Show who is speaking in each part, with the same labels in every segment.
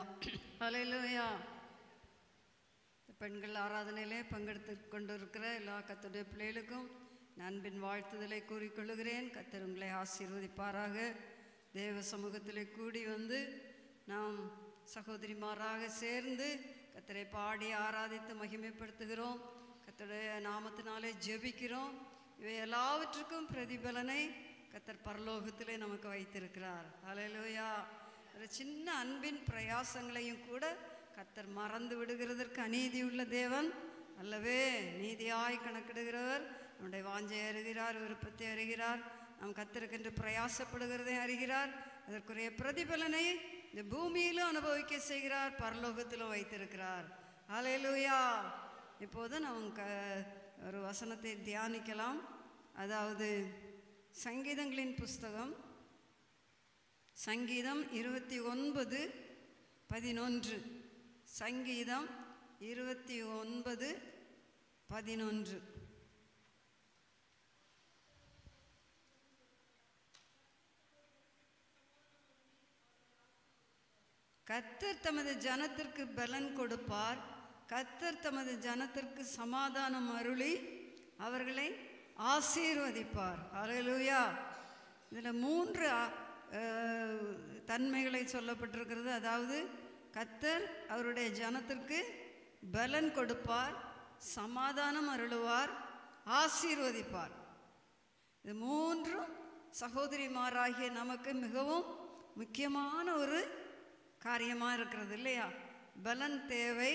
Speaker 1: ஹalleluya பெண்கள் ஆராதனையிலே பங்கெடுத்து கொண்டிருக்கிற எல்லா கத்துடைய பிள்ளைகளுக்கும் நான் அன்பின் வாழ்த்துதலை கூறிக்கொள்கிறேன் கத்தர் உங்களை ஆசீர்வதிப்பாராக தேவ சமூகத்திலே கூடி வந்து நாம் சகோதரிமாராக சேர்ந்து கத்தரை பாடி ஆராதித்து மகிமைப்படுத்துகிறோம் கத்தருடைய நாமத்தினாலே ஜெபிக்கிறோம் இவை எல்லாவற்றுக்கும் பிரதிபலனை கத்தர் பரலோகத்திலே நமக்கு வைத்திருக்கிறார் ஹalleluya ஒரு சின்ன அன்பின் பிரயாசங்களையும் கூட கத்தர் மறந்து விடுகிறதற்கு அநீதியுள்ள தேவன் அல்லவே நீதியாய் கணக்கிடுகிறவர் நம்முடைய வாஞ்சை அறிகிறார் விருப்பத்தை அறிகிறார் நாம் கத்தருக்கென்று பிரயாசப்படுகிறதை அறிகிறார் அதற்குரிய பிரதிபலனை இந்த பூமியிலும் அனுபவிக்க செய்கிறார் பரலோகத்திலும் வைத்திருக்கிறார் ஹalleluya இப்போது நாம் க ஒரு வசனத்தை தியானிக்கலாம் அதாவது சங்கீதங்களின் புஸ்தகம் சங்கீதம் இருபத்தி ஒன்பது பதினொன்று சங்கீதம் இருபத்தி ஒன்பது பதினொன்று கத்தர் தமது ஜனத்திற்கு பலன் கொடுப்பார் கத்தர் தமது ஜனத்திற்கு சமாதானம் அருளி அவர்களை ஆசீர்வதிப்பார் ஹalleluya இதில் மூன்று அஹ், தன்மைகளை சொல்லப்பட்டிருக்கிறது அதாவது கத்தர் அவருடைய ஜனத்திற்கு பலன் கொடுப்பார் சமாதானம் அருளுவார் ஆசீர்வதிப்பார் இது மூன்றும் சகோதரிமாராகிய நமக்கு மிகவும் முக்கியமான ஒரு காரியமாக இருக்கிறது இல்லையா பலன் தேவை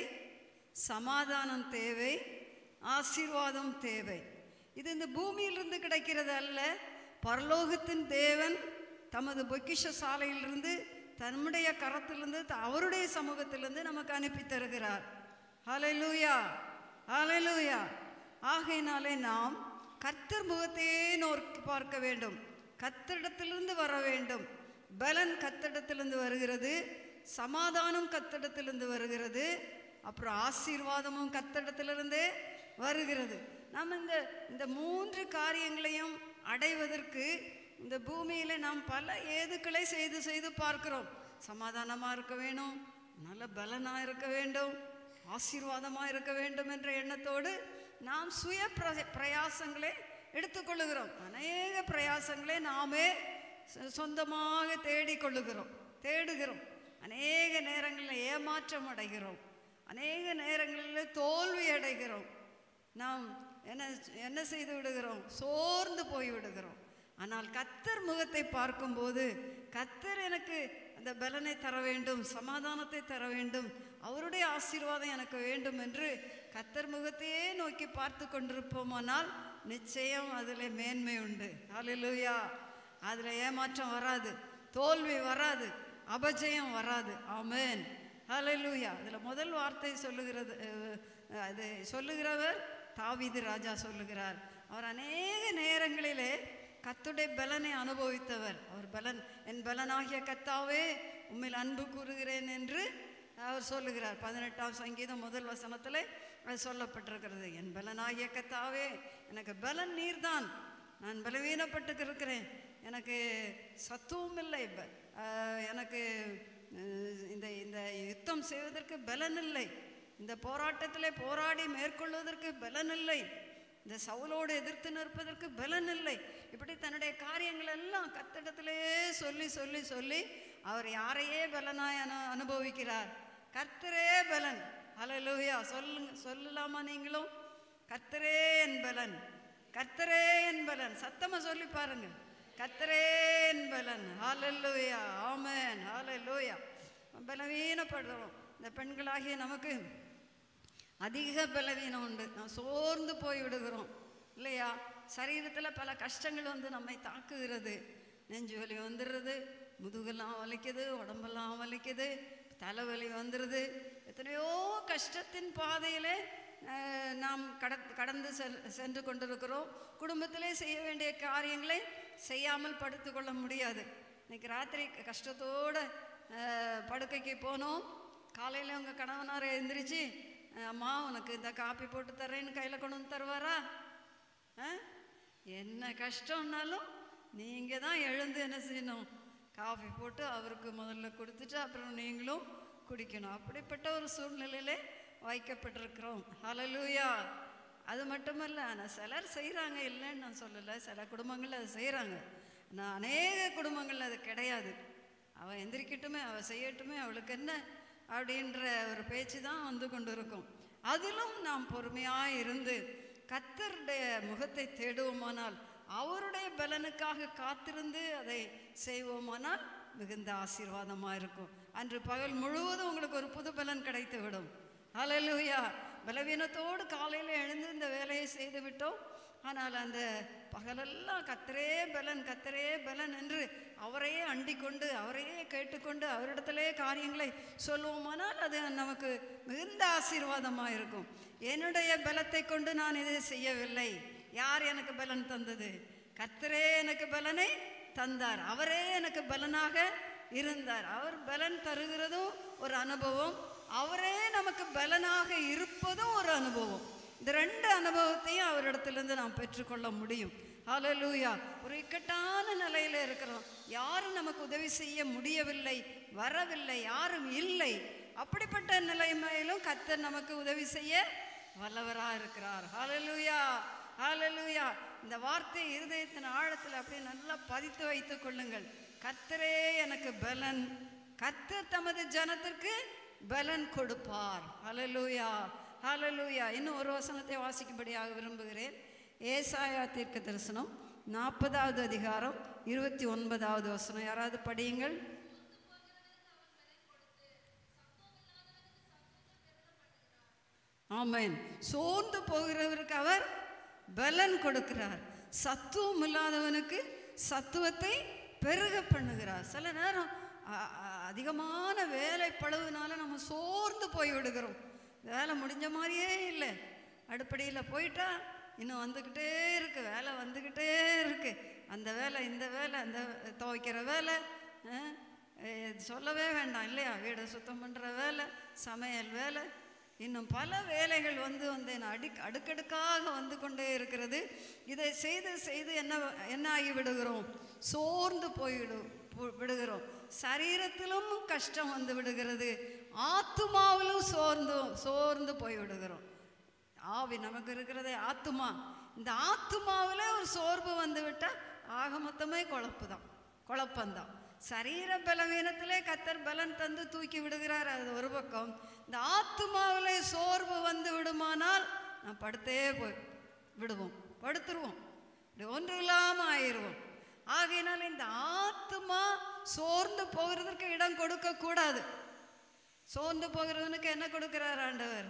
Speaker 1: சமாதானம் தேவை ஆசீர்வாதம் தேவை இது இந்த பூமியிலிருந்து கிடைக்கிறது அல்ல பரலோகத்தின் தேவன் தமது பொக்கிஷ சாலையிலிருந்து தன்னுடைய கரத்திலிருந்து த- அவருடைய சமூகத்திலிருந்து நமக்கு அனுப்பி தருகிறார் ஹalleluya ஹalleluya ஆகையினாலே நாம் கர்த்தர் முகத்தையே நோக்கி பார்க்க வேண்டும் கத்தரிடத்திலிருந்து வர வேண்டும் பலன் கத்தரிடத்திலிருந்து வருகிறது சமாதானம் கத்தரிடத்திலிருந்து வருகிறது அப்புறம் ஆசீர்வாதமும் கத்தரிடத்திலிருந்தே வருகிறது நாம் இந்த இந்த மூன்று காரியங்களையும் அடைவதற்கு இந்த பூமியில நாம் பல ஏதுக்களை செய்து செய்து பார்க்கிறோம் சமாதானமாக இருக்க வேணும் நல்ல பலனாக இருக்க வேண்டும் ஆசீர்வாதமாக இருக்க வேண்டும் என்ற எண்ணத்தோடு நாம் சுய பிர பிரயாசங்களை எடுத்துக்கொள்ளுகிறோம் அநேக பிரயாசங்களை நாமே சொ- சொந்தமாக தேடிக்கொள்ளுகிறோம் தேடுகிறோம் அநேக நேரங்களில் ஏமாற்றம் அடைகிறோம் அநேக நேரங்களில் தோல்வி அடைகிறோம் நாம் என்ன என்ன செய்து விடுகிறோம் சோர்ந்து போய் விடுகிறோம் ஆனால் கத்தர் முகத்தை பார்க்கும்போது கத்தர் எனக்கு அந்த பலனை தர வேண்டும் சமாதானத்தை தர வேண்டும் அவருடைய ஆசீர்வாதம் எனக்கு வேண்டும் என்று கத்தர் முகத்தையே நோக்கி பார்த்து கொண்டிருப்போமானால் நிச்சயம் அதில் மேன்மை உண்டு ஹalleluya அதில் ஏமாற்றம் வராது தோல்வி வராது அபஜயம் வராது ஆமென் ஹalleluya அதில் முதல் வார்த்தை சொல்லுகிறது அஹ், அது சொல்லுகிறவர் தாவீது ராஜா சொல்லுகிறார் அவர் அநேக நேரங்களிலே கத்துடைய பலனை அனுபவித்தவர் அவர் பலன் என் பலனாகிய கத்தாவே உம்மில் அன்பு கூறுகிறேன் என்று அவர் சொல்லுகிறார் பதினெட்டாம் சங்கீதம் முதல் வசனத்தில் அது சொல்லப்பட்டிருக்கிறது என் பலனாகிய கத்தாவே எனக்கு பலன் நீர்தான் நான் பலவீனப்பட்டு இருக்கிறேன் எனக்கு சத்துவம் இல்லை ப- ஆஹ் எனக்கு அஹ், இந்த இந்த யுத்தம் செய்வதற்கு பலன் இல்லை இந்த போராட்டத்திலே போராடி மேற்கொள்வதற்கு பலன் இல்லை இந்த சவுலோடு எதிர்த்து நிற்பதற்கு பலன் இல்லை இப்படி தன்னுடைய காரியங்கள் எல்லாம் கத்திடத்திலே சொல்லி சொல்லி சொல்லி அவர் யாரையே பலனாய் அனு அனுபவிக்கிறார் கர்த்தரே பலன் ஹalleluya சொல்லுங்க சொல்லலாமா நீங்களும் கர்த்தரே என் பலன் கர்த்தரே என் பலன் சத்தமா சொல்லி பாருங்க கர்த்தரே என் பலன் ஹalleluya ஆமென் ஹalleluya பலவீனப்படுறோம் இந்த பெண்களாகிய நமக்கு அதிக பலவீனம் உண்டு நாம் சோர்ந்து போய் விடுகிறோம் இல்லையா சரீரத்தில் பல கஷ்டங்கள் வந்து நம்மை தாக்குகிறது நெஞ்சு வலி வந்துடுறது முதுகெல்லாம் வலிக்குது உடம்பெல்லாம் வலிக்குது தலைவலி வந்துடுது எத்தனையோ கஷ்டத்தின் பாதையிலே அஹ், நாம் கட கடந்து செல் சென்று கொண்டிருக்கிறோம் குடும்பத்திலே செய்ய வேண்டிய காரியங்களை செய்யாமல் படுத்துக்கொள்ள முடியாது இன்னைக்கு ராத்திரி கஷ்டத்தோடு படுக்கைக்கு போனோம் காலையில் உங்கள் கணவனார் எழுந்திரிச்சு அம்மா உனக்கு இந்த காப்பி போட்டு தரேன்னு கையில் கொண்டு வந்து தருவாரா ஆ? என்ன கஷ்டம்னாலும் நீங்கள் தான் எழுந்து என்ன செய்யணும் காஃபி போட்டு அவருக்கு முதல்ல கொடுத்துட்டு அப்புறம் நீங்களும் குடிக்கணும் அப்படிப்பட்ட ஒரு சூழ்நிலையிலே வைக்கப்பட்டிருக்கிறோம் ஹalleluya அது மட்டுமல்ல ஆனால் சிலர் செய்கிறாங்க இல்லைன்னு நான் சொல்லலை சில குடும்பங்கள் அது செய்கிறாங்க ஆனால் அநேக குடும்பங்கள் அது கிடையாது அவள் எந்திரிக்கட்டுமே அவள் செய்யட்டுமே அவளுக்கு என்ன அப்படின்ற ஒரு பேச்சு தான் வந்து கொண்டு இருக்கும் அதிலும் நாம் பொறுமையாக இருந்து கத்தருடைய முகத்தை தேடுவோமானால் அவருடைய பலனுக்காக காத்திருந்து அதை செய்வோமானால் மிகுந்த ஆசீர்வாதமாக இருக்கும் அன்று பகல் முழுவதும் உங்களுக்கு ஒரு புது பலன் கிடைத்து விடும் ஹalleluya பலவீனத்தோடு காலையில் எழுந்து இந்த வேலையை செய்து விட்டோம் ஆனால் அந்த பகலெல்லாம் கத்தரே பலன் கத்தரே பலன் என்று அவரையே அண்டிக் கொண்டு அவரையே கேட்டுக்கொண்டு அவரிடத்திலே காரியங்களை சொல்லுவோமானால் அது நமக்கு மிகுந்த ஆசீர்வாதமாக இருக்கும் என்னுடைய பலத்தை கொண்டு நான் இதை செய்யவில்லை யார் எனக்கு பலன் தந்தது கர்த்தரே எனக்கு பலனை தந்தார் அவரே எனக்கு பலனாக இருந்தார் அவர் பலன் தருகிறதும் ஒரு அனுபவம் அவரே நமக்கு பலனாக இருப்பதும் ஒரு அனுபவம் இந்த ரெண்டு அனுபவத்தையும் அவரிடத்திலிருந்து நாம் பெற்றுக்கொள்ள முடியும் ஹalleluya ஒரு இக்கட்டான நிலையில இருக்கிறோம் யாரும் நமக்கு உதவி செய்ய முடியவில்லை வரவில்லை யாரும் இல்லை அப்படிப்பட்ட நிலைமையிலும் கர்த்தர் நமக்கு உதவி செய்ய வல்லவராக இருக்கிறார் ஹalleluya ஹalleluya இந்த வார்த்தை இருதயத்தின் ஆழத்தில் அப்படியே நல்லா பதித்து வைத்துக் கொள்ளுங்கள் கர்த்தரே எனக்கு பலன் கர்த்தர் தமது ஜனத்திற்கு பலன் கொடுப்பார் ஹalleluya ஹalleluya இன்னும் ஒரு வசனத்தை வாசிக்கும்படியாக விரும்புகிறேன் ஏசாயா தீர்க்க தரிசனம் நாற்பதாவது அதிகாரம் இருபத்தி ஒன்பதாவது வசனம் யாராவது படியுங்கள் ஆமென் சோர்ந்து போகிறவருக்கு அவர் பலன் கொடுக்கிறார் சத்துவம் இல்லாதவனுக்கு சத்துவத்தை பெருக பண்ணுகிறார் சில நேரம் அ- அ- அதிகமான வேலை பழுவினால நம்ம சோர்ந்து போய் விடுகிறோம் வேலை முடிஞ்ச மாதிரியே இல்லை அடுப்படியில் போயிட்டா இன்னும் வந்துக்கிட்டே இருக்கு வேலை வந்துக்கிட்டே இருக்கு அந்த வேலை இந்த வேலை அந்த துவைக்கிற வேலை அஹ், அஹ், சொல்லவே வேண்டாம் இல்லையா வீடை சுத்தம் பண்ணுற வேலை சமையல் வேலை இன்னும் பல வேலைகள் வந்து வந்து என்ன அடி அடுக்கடுக்காக வந்து கொண்டே இருக்கிறது இதை செய்து செய்து என்ன என்ன ஆகி விடுகிறோம் சோர்ந்து போய்விடு போ- விடுகிறோம் சரீரத்திலும் கஷ்டம் வந்து விடுகிறது ஆத்துமாவிலும் சோர்ந்து சோர்ந்து போய் விடுகிறோம் ஆவி நமக்கு இருக்கிறதே ஆத்துமா இந்த ஆத்துமாவில் ஒரு சோர்வு வந்து விட்டால் ஆக மொத்தமே குழப்பு தான் குழப்பம்தான் சரீர பலவீனத்திலே கத்தர் பலன் தந்து தூக்கி விடுகிறார் அது ஒரு பக்கம் இந்த ஆத்துமாவிலே சோர்வு வந்து விடுமானால் நான் படுத்தே போய் விடுவோம் படுத்துருவோம் இப்படி ஒன்று இல்லாமல் ஆயிடுவோம் ஆகையினால் இந்த ஆத்துமா சோர்ந்து போகிறதற்கு இடம் கொடுக்க கூடாது சோர்ந்து போகிறவனுக்கு என்ன கொடுக்கிறார் ஆண்டவர்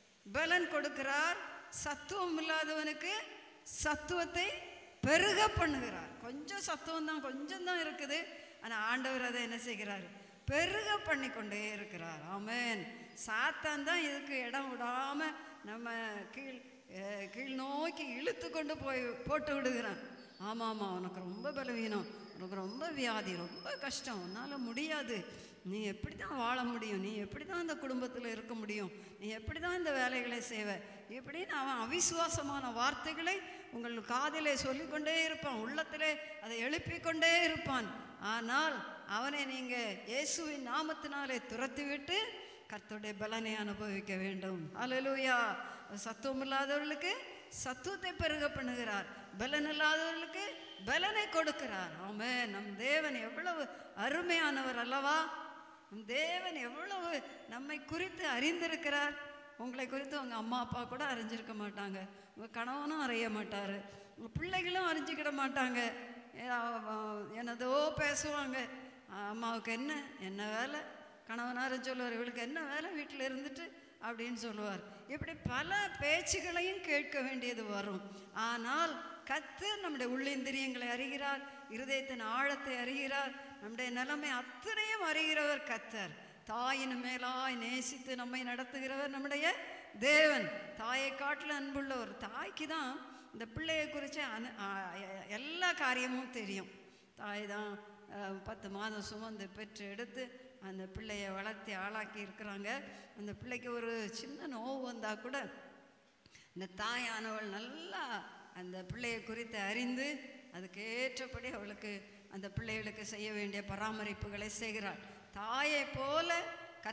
Speaker 1: பலன் கொடுக்கிறார் சத்துவம் இல்லாதவனுக்கு சத்துவத்தை பெருக பண்ணுகிறார் கொஞ்சம் சத்துவம் தான் கொஞ்சம் தான் இருக்குது ஆனால் ஆண்டவர் அதை என்ன செய்கிறார் பெருக பண்ணி கொண்டே இருக்கிறார் ஆமென் சாத்தான் தான் இதுக்கு இடம் விடாம நம்ம கீழ் அஹ், கீழ் நோக்கி இழுத்து கொண்டு போய் போட்டு விடுகிறான் ஆமாம் ஆமாம் உனக்கு ரொம்ப பலவீனம் உனக்கு ரொம்ப வியாதி ரொம்ப கஷ்டம் உன்னால் முடியாது நீ எப்படி தான் வாழ முடியும் நீ எப்படி தான் இந்த குடும்பத்தில் இருக்க முடியும் நீ எப்படி தான் இந்த வேலைகளை செய்வ இப்படின்னு அவன் அவிசுவாசமான வார்த்தைகளை உங்கள் காதிலே சொல்லிக்கொண்டே இருப்பான் உள்ளத்திலே அதை எழுப்பிக் கொண்டே இருப்பான் ஆனால் அவனை நீங்கள் இயேசுவின் நாமத்தினாலே துரத்திவிட்டு கர்த்தருடைய பலனை அனுபவிக்க வேண்டும் அல்லேலூயா சத்துவம் இல்லாதவர்களுக்கு சத்துவத்தை பெருக பண்ணுகிறார் பலன் இல்லாதவர்களுக்கு பலனை கொடுக்கிறார் ஆமென் நம் தேவன் எவ்வளவு அருமையானவர் அல்லவா நம் தேவன் எவ்வளவு நம்மை குறித்து அறிந்திருக்கிறார் உங்களை குறித்து உங்கள் அம்மா அப்பா கூட அறிஞ்சிருக்க மாட்டாங்க உங்கள் கணவனும் அறிய மாட்டார் உங்கள் பிள்ளைகளும் அறிஞ்சிக்கிட மாட்டாங்க ஏ, அவ- அவ- என்னதோ பேசுவாங்க அம்மாவுக்கு என்ன என்ன வேலை கணவனாரும் சொல்லுவார் இவளுக்கு என்ன வேலை வீட்டில் இருந்துட்டு அப்படின்னு சொல்லுவார் இப்படி பல பேச்சுகளையும் கேட்க வேண்டியது வரும் ஆனால் கர்த்தர் நம்முடைய உள்ளிந்திரியங்களை அறிகிறார் இருதயத்தின் ஆழத்தை அறிகிறார் நம்முடைய நிலைமை அத்தனையும் அறிகிறவர் கர்த்தர் தாயின் மேலாய் நேசித்து நம்மை நடத்துகிறவர் நம்முடைய தேவன் தாயை காட்டில் அன்புள்ளவர் தாய்க்கு தான் இந்த பிள்ளையை குறித்து அனு ஆ- எ- எல்லா காரியமும் தெரியும் தாய் தான் அஹ், பத்து மாதம் சுமந்து பெற்று எடுத்து அந்த பிள்ளையை வளர்த்தி ஆளாக்கி இருக்கிறாங்க அந்த பிள்ளைக்கு ஒரு சின்ன நோவு வந்தால் கூட இந்த தாயானவள் நல்லா அந்த பிள்ளையை குறித்து அறிந்து அதுக்கு ஏற்றபடி அவளுக்கு அந்த பிள்ளைகளுக்கு செய்ய வேண்டிய பராமரிப்புகளை செய்கிறாள் தாயை போல கர்த்தருக்கு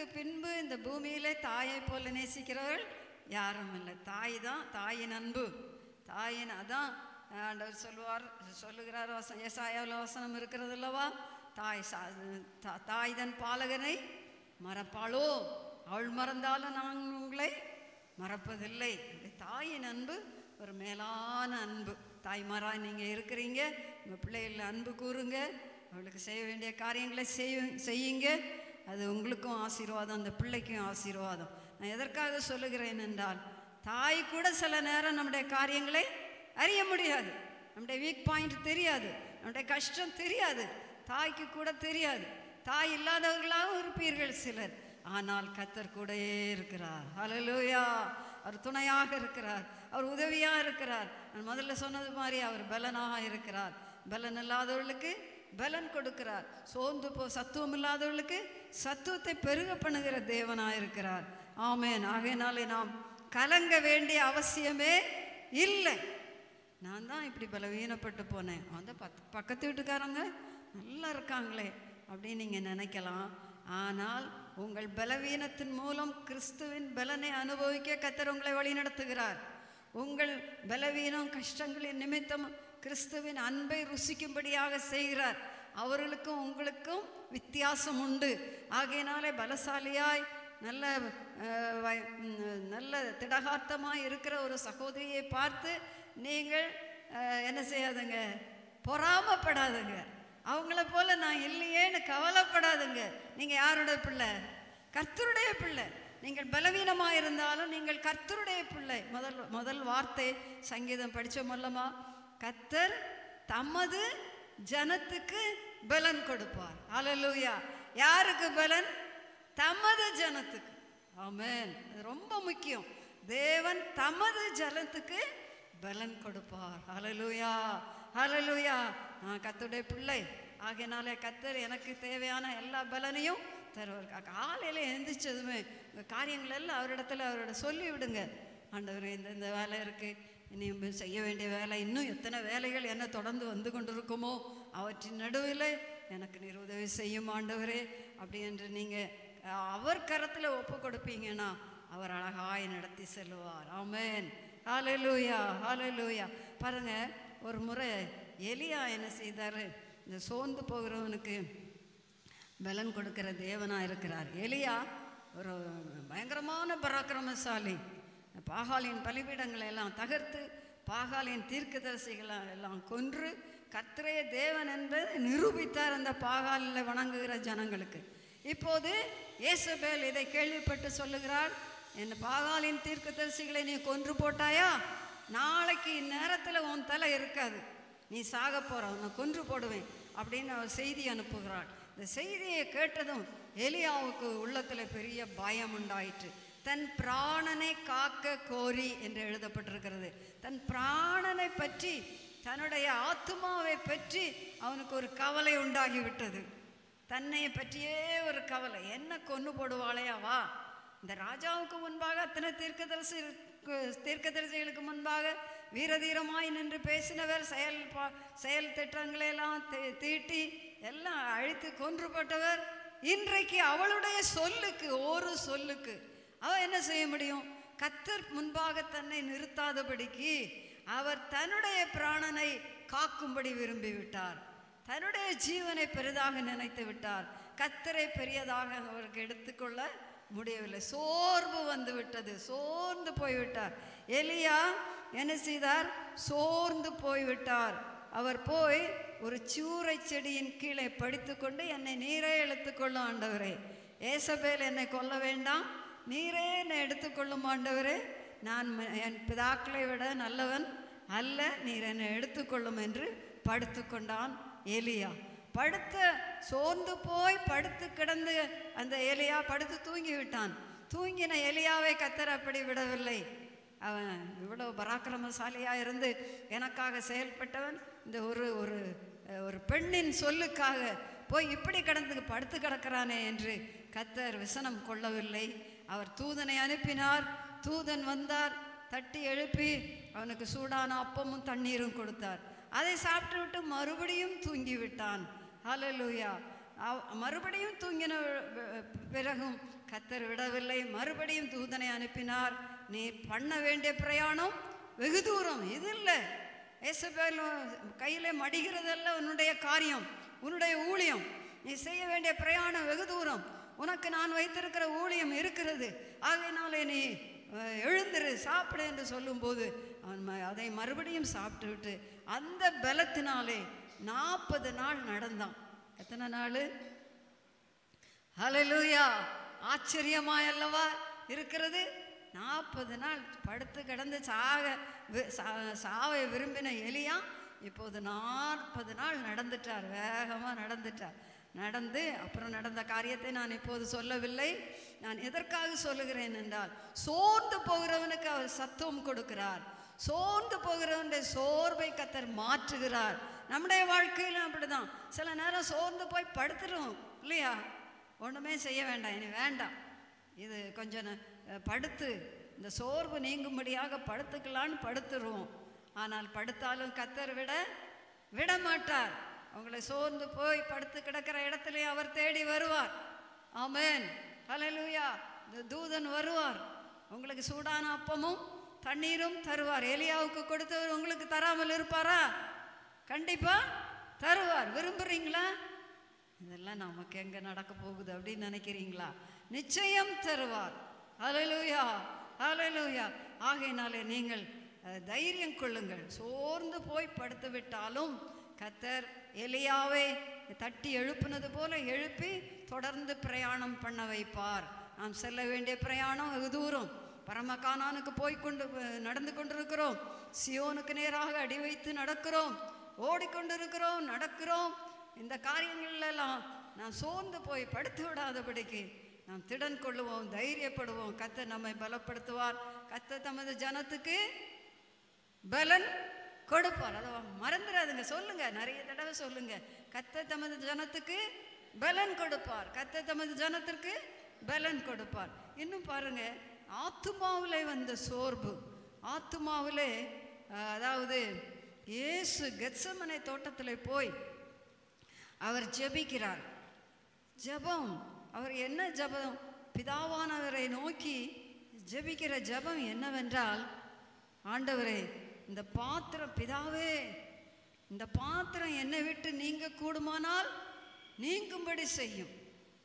Speaker 1: கர்த்தருக்கு பின்பு இந்த பூமியிலே தாயை போல நேசிக்கிறவர்கள் யாரும் இல்லை தாய் தான் தாயின் அன்பு தாயின் அதான் ஆண்டவர் சொல்லுவார் சொல்லுகிறார் வசனம் ஏசாயாவில் வசனம் இருக்கிறது அல்லவா தாய் சா தா- தாய் தன் பாலகனை மறப்பாளோ அவள் மறந்தாலும் நான் உங்களை மறப்பதில்லை இந்த தாயின் அன்பு ஒரு மேலான அன்பு தாய்மாரா நீங்கள் இருக்கிறீங்க உங்கள் பிள்ளைகள் அன்பு கூறுங்க அவளுக்கு செய்ய வேண்டிய காரியங்களை செய்ய செய்யுங்க அது உங்களுக்கும் ஆசீர்வாதம் அந்த பிள்ளைக்கும் ஆசீர்வாதம் நான் எதற்காக சொல்லுகிறேன் என்றால் தாய் கூட சில நேரம் நம்முடைய காரியங்களை அறிய முடியாது நம்முடைய வீக் பாயிண்ட் தெரியாது நம்முடைய கஷ்டம் தெரியாது தாய்க்கு கூட தெரியாது தாய் இல்லாதவர்களாகவும் இருப்பீர்கள் சிலர் ஆனால் கத்தர் கூடயே இருக்கிறார் ஹalleluya அவர் துணையாக இருக்கிறார் அவர் உதவியாக இருக்கிறார் நான் முதல்ல சொன்னது மாதிரி அவர் பலனாக இருக்கிறார் பலன் இல்லாதவர்களுக்கு பலன் கொடுக்கிறார் சோர்ந்து போ சத்துவம் இல்லாதவர்களுக்கு சத்துவத்தை பெருக பண்ணுகிற தேவனாக இருக்கிறார் ஆமென் ஆகையினாலே நாம் கலங்க வேண்டிய அவசியமே இல்லை நான் தான் இப்படி பலவீனப்பட்டு போனேன் அந்த பத் பக்கத்து வீட்டுக்காரங்க நல்லா இருக்காங்களே அப்படின்னு நீங்கள் நினைக்கலாம் ஆனால் உங்கள் பலவீனத்தின் மூலம் கிறிஸ்துவின் பலனை அனுபவிக்க கத்தர் உங்களை வழிநடத்துகிறார் உங்கள் பலவீனம் கஷ்டங்களின் நிமித்தம் கிறிஸ்துவின் அன்பை ருசிக்கும்படியாக செய்கிறார் அவர்களுக்கும் உங்களுக்கும் வித்தியாசம் உண்டு ஆகையினாலே பலசாலியாய் நல்ல அஹ், வ- ம், நல்ல திடகாத்தமாக இருக்கிற ஒரு சகோதரியை பார்த்து நீங்கள் அஹ், என்ன செய்யாதுங்க பொறாமப்படாதுங்க அவங்கள போல நான் இல்லையேன்னு கவலைப்படாதுங்க நீங்கள் யாரோட பிள்ளை கர்த்தருடைய பிள்ளை நீங்கள் பலவீனமாக இருந்தாலும் நீங்கள் கர்த்தருடைய பிள்ளை முதல் முதல் வார்த்தை சங்கீதம் படித்தோம் அல்லமா கர்த்தர் தமது ஜனத்துக்கு பலன் கொடுப்பார் ஹalleluya யாருக்கு பலன் தமது ஜனத்துக்கு ஆமென் அது ரொம்ப முக்கியம் தேவன் தமது ஜனத்துக்கு பலன் கொடுப்பார் ஹalleluya ஹalleluya நான் கர்த்தருடைய பிள்ளை ஆகையினாலே கத்தர் எனக்கு தேவையான எல்லா பலனையும் தருவார் காலையில் எழுந்திரிச்சதுமே உங்கள் காரியங்கள் எல்லாம் அவரிடத்துல அவரோட சொல்லி விடுங்க ஆண்டவர் இந்த இந்த வேலை இருக்குது இனி செய்ய வேண்டிய வேலை இன்னும் எத்தனை வேலைகள் என்ன தொடர்ந்து வந்து கொண்டிருக்குமோ அவற்றின் நடுவில் எனக்கு நீர் உதவி செய்யும் ஆண்டவரே அப்படி என்று நீங்கள் அவர் கரத்தில் ஒப்பு கொடுப்பீங்கன்னா அவர் அழகாய் நடத்தி செல்வார் ஆமென் ஹalleluya ஹalleluya பாருங்க ஒரு முறை எலியா என்ன செய்தார் இந்த சோர்ந்து போகிறவனுக்கு பலன் கொடுக்கிற தேவனாக இருக்கிறார் எலியா ஒரு பயங்கரமான பராக்கிரமசாலி பாகாலின் பலிபீடங்களை எல்லாம் தகர்த்து பாகாலின் தீர்க்கதரிசிகளை எல்லாம் கொன்று கர்த்தரே தேவன் என்பதை நிரூபித்தார் அந்த பாகாலில் வணங்குகிற ஜனங்களுக்கு இப்போது இயேசபேல் இதை கேள்விப்பட்டு சொல்லுகிறாள் என் பாகாலின் தீர்க்கதரிசிகளை நீ கொன்று போட்டாயா நாளைக்கு இந்நேரத்தில் உன் தலை இருக்காது நீ சாக போற உன்னை கொன்று போடுவேன் அப்படின்னு அவர் செய்தி அனுப்புகிறாள் இந்த செய்தியை கேட்டதும் எலியாவுக்கு உள்ளத்தில் பெரிய பயம் உண்டாயிற்று தன் பிராணனை காக்க கோரி என்று எழுதப்பட்டிருக்கிறது தன் பிராணனை பற்றி தன்னுடைய ஆத்துமாவை பற்றி அவனுக்கு ஒரு கவலை உண்டாகிவிட்டது தன்னை பற்றியே ஒரு கவலை என்ன கொன்று போடுவாளையா வா இந்த ராஜாவுக்கு முன்பாக அத்தனை தீர்க்கதரிசி தீர்க்கதரிசிகளுக்கு முன்பாக வீரதீரமாய் நின்று பேசினவர் செயல் பா செயல் திட்டங்களை எல்லாம் தீ- தீட்டி எல்லாம் அழித்து கொன்றுபட்டவர் இன்றைக்கு அவளுடைய சொல்லுக்கு ஒரு சொல்லுக்கு அவ என்ன செய்ய முடியும் கத்தர் முன்பாக தன்னை நிறுத்தாதபடிக்கு அவர் தன்னுடைய பிராணனை காக்கும்படி விரும்பி விட்டார் தன்னுடைய ஜீவனை பெரிதாக நினைத்து விட்டார் கத்தரை பெரியதாக அவருக்கு எடுத்துக்கொள்ள முடியவில்லை சோர்வு வந்து விட்டது சோர்ந்து போய்விட்டார் எலியா என்ன செய்தார் சோர்ந்து போய்விட்டார் அவர் போய் ஒரு சூறை செடியின் கீழே படித்துக்கொண்டு என்னை நீரே இழுத்துக்கொள்ளும் ஆண்டவரே ஏசபேல் என்னை கொல்ல வேண்டாம் நீரே என்னை எடுத்துக்கொள்ளும் ஆண்டவரே நான் ம- என் பிதாக்களை விட நல்லவன் அல்ல நீர் என்னை எடுத்துக்கொள்ளும் என்று படுத்துக்கொண்டான் எலியா படுத்த சோர்ந்து போய் படுத்து கிடந்து அந்த எலியா படுத்து தூங்கி விட்டான் தூங்கின எலியாவை கத்தர் அப்படி விடவில்லை அவன் இவ்வளவு பராக்கிரமசாலியா இருந்து எனக்காக செயல்பட்டவன் இந்த ஒரு ஒரு அஹ், ஒரு பெண்ணின் சொல்லுக்காக போய் இப்படி கிடந்து படுத்து கிடக்கிறானே என்று கத்தர் விசனம் கொள்ளவில்லை அவர் தூதனை அனுப்பினார் தூதன் வந்தார் தட்டி எழுப்பி அவனுக்கு சூடான அப்பமும் தண்ணீரும் கொடுத்தார் அதை சாப்பிட்டு விட்டு மறுபடியும் தூங்கி விட்டான் ஹalleluya அவ- மறுபடியும் தூங்கின வ- பிறகும் கத்தர் விடவில்லை மறுபடியும் தூதனை அனுப்பினார் நீ பண்ண வேண்டிய பிரயாணம் வெகு தூரம் இது இல்லை ஏசபேல் கையில் மடிகிறதல்ல உன்னுடைய காரியம் உன்னுடைய ஊழியம் நீ செய்ய வேண்டிய பிரயாணம் வெகு தூரம் உனக்கு நான் வைத்திருக்கிற ஊழியம் இருக்கிறது ஆகையினாலே நீ அஹ், எழுந்திரு சாப்பிடு என்று சொல்லும்போது அவன் ம- அதை மறுபடியும் சாப்பிட்டு விட்டு அந்த பலத்தினாலே நாற்பது நாள் நடந்தான் எத்தனை நாள் ஹalleluya ஆச்சரியமாய் அல்லவா இருக்கிறது நாற்பது நாள் படுத்து கிடந்து சாக வி- சா- சாவை விரும்பின எலியா இப்போது நாற்பது நாள் நடந்துட்டார் வேகமாக நடந்துட்டார் நடந்து அப்புறம் நடந்த காரியத்தை நான் இப்போது சொல்லவில்லை நான் எதற்காக சொல்லுகிறேன் என்றால் சோர்ந்து போகிறவனுக்கு அவர் சத்துவம் கொடுக்கிறார் சோர்ந்து போகிறவனுடைய சோர்வை கத்தர் மாற்றுகிறார் நம்முடைய வாழ்க்கையிலும் அப்படிதான் சில நேரம் சோர்ந்து போய் படுத்துரும் இல்லையா ஒன்றுமே செய்ய வேண்டாம் இனி வேண்டாம் இது கொஞ்சம் ந- அஹ் படுத்து இந்த சோர்வு நீங்கும்படியாக படுத்துக்கலான்னு படுத்துருவோம் ஆனால் படுத்தாலும் கத்தர் விட விட மாட்டார் உங்களை சோர்ந்து போய் படுத்து கிடக்கிற இடத்திலே அவர் தேடி வருவார் ஆமென் ஹalleluya இந்த தூதன் வருவார் உங்களுக்கு சூடான அப்பமும் தண்ணீரும் தருவார் எலியாவுக்கு கொடுத்தவர் உங்களுக்கு தராமல் இருப்பாரா கண்டிப்பா தருவார் விரும்புறீங்களா இதெல்லாம் நமக்கு எங்க நடக்க போகுது அப்படின்னு நினைக்கிறீங்களா நிச்சயம் தருவார் ஹalleluya ஹalleluya ஆகையினாலே நீங்கள் அஹ், தைரியம் கொள்ளுங்கள் சோர்ந்து போய் படுத்து விட்டாலும் கத்தர் எலியாவை தட்டி எழுப்புனது போல எழுப்பி தொடர்ந்து பிரயாணம் பண்ண வைப்பார் நாம் செல்ல வேண்டிய பிரயாணம் வெகு தூரம் பரமகானானுக்கு போய் கொண்டு அஹ், நடந்து கொண்டிருக்கிறோம் சியோனுக்கு நேராக அடி வைத்து நடக்கிறோம் ஓடிக்கொண்டிருக்கிறோம் நடக்கிறோம் இந்த காரியங்கள்ல எல்லாம் நாம் சோர்ந்து போய் படுத்து விடாதபடிக்கு நாம் திடன் கொள்ளுவோம் தைரியப்படுவோம் கத்த நம்மை பலப்படுத்துவார் கத்த தமது ஜனத்துக்கு பலன் கொடுப்பார் அதை மறந்துடாதுங்க சொல்லுங்க நிறைய தடவை சொல்லுங்க கத்த தமது ஜனத்துக்கு பலன் கொடுப்பார் கத்த தமது ஜனத்திற்கு பலன் கொடுப்பார் இன்னும் பாருங்க ஆத்துமாவிலே வந்த சோர்வு ஆத்துமாவிலே அஹ், அதாவது இயேசு கெத்சமனை தோட்டத்தில் போய் அவர் ஜெபிக்கிறார் ஜெபம் அவர் என்ன ஜெபம் பிதாவானவரை நோக்கி ஜெபிக்கிற ஜெபம் என்னவென்றால் ஆண்டவரே இந்த பாத்திரம் பிதாவே இந்த பாத்திரம் என்னை விட்டு நீங்க கூடுமானால் நீங்கும்படி செய்யும்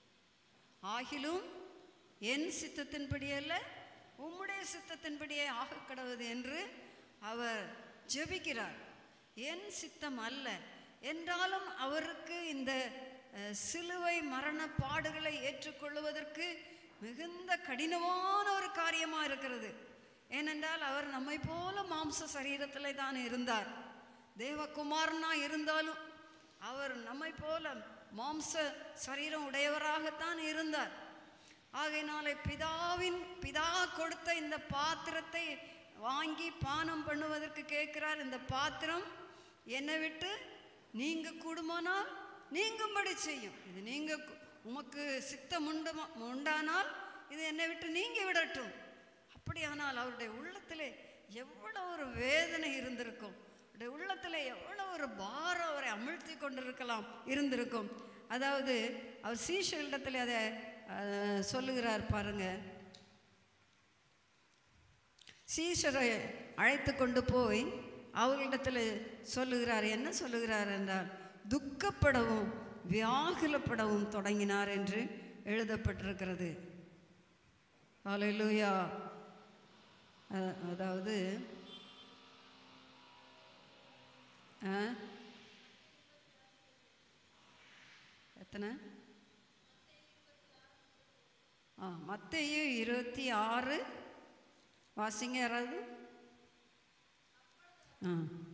Speaker 1: ஆகிலும் என் சித்தத்தின்படி அல்ல உம்முடைய சித்தத்தின்படியே ஆக கடவுது என்று அவர் ஜெபிக்கிறார் என் சித்தம் அல்ல என்றாலும் அவருக்கு இந்த அஹ், சிலுவை மரண பாடுகளை ஏற்றுக்கொள்வதற்கு மிகுந்த கடினமான ஒரு காரியமா இருக்கிறது ஏனென்றால் அவர் நம்மை போல மாம்ச சரீரத்திலே தான் இருந்தார் தேவகுமாரனா இருந்தாலும் அவர் நம்மை போல மாம்ச சரீரம் உடையவராகத்தான் இருந்தார் ஆகையினாலே பிதாவின் பிதா கொடுத்த இந்த பாத்திரத்தை வாங்கி பானம் பண்ணுவதற்கு கேட்கிறார் இந்த பாத்திரம் என்னை விட்டு நீங்க கூடுமானால் நீங்கும்படி செய்யும் இது நீங்க கு- உமக்கு சித்தம் உண்டுமா உண்டானால் இது என்னை விட்டு நீங்கி விடட்டும் அப்படியானால் அவருடைய உள்ளத்திலே எவ்வளோ ஒரு வேதனை இருந்திருக்கும் அவருடைய உள்ளத்திலே எவ்வளோ ஒரு பாரம் அவரை அமிழ்த்தி கொண்டிருக்கலாம் இருந்திருக்கும் அதாவது அவர் சீஷர்களிடத்தில் அதை அஹ், சொல்லுகிறார் பாருங்க சீஷரை அழைத்து கொண்டு போய் அவர்களிடத்தில் சொல்லுகிறார் என்ன சொல்லுகிறார் என்றால் துக்கப்படவும் வியாகுலப்படவும் தொடங்கினார் என்று எழுதப்பட்டிருக்கிறது ஹalleluya அ- அதாவது ஆ? எத்தனை ஆ மத்தேயு இருபத்தி ஆறு வாசிங்க யாராவது ஆ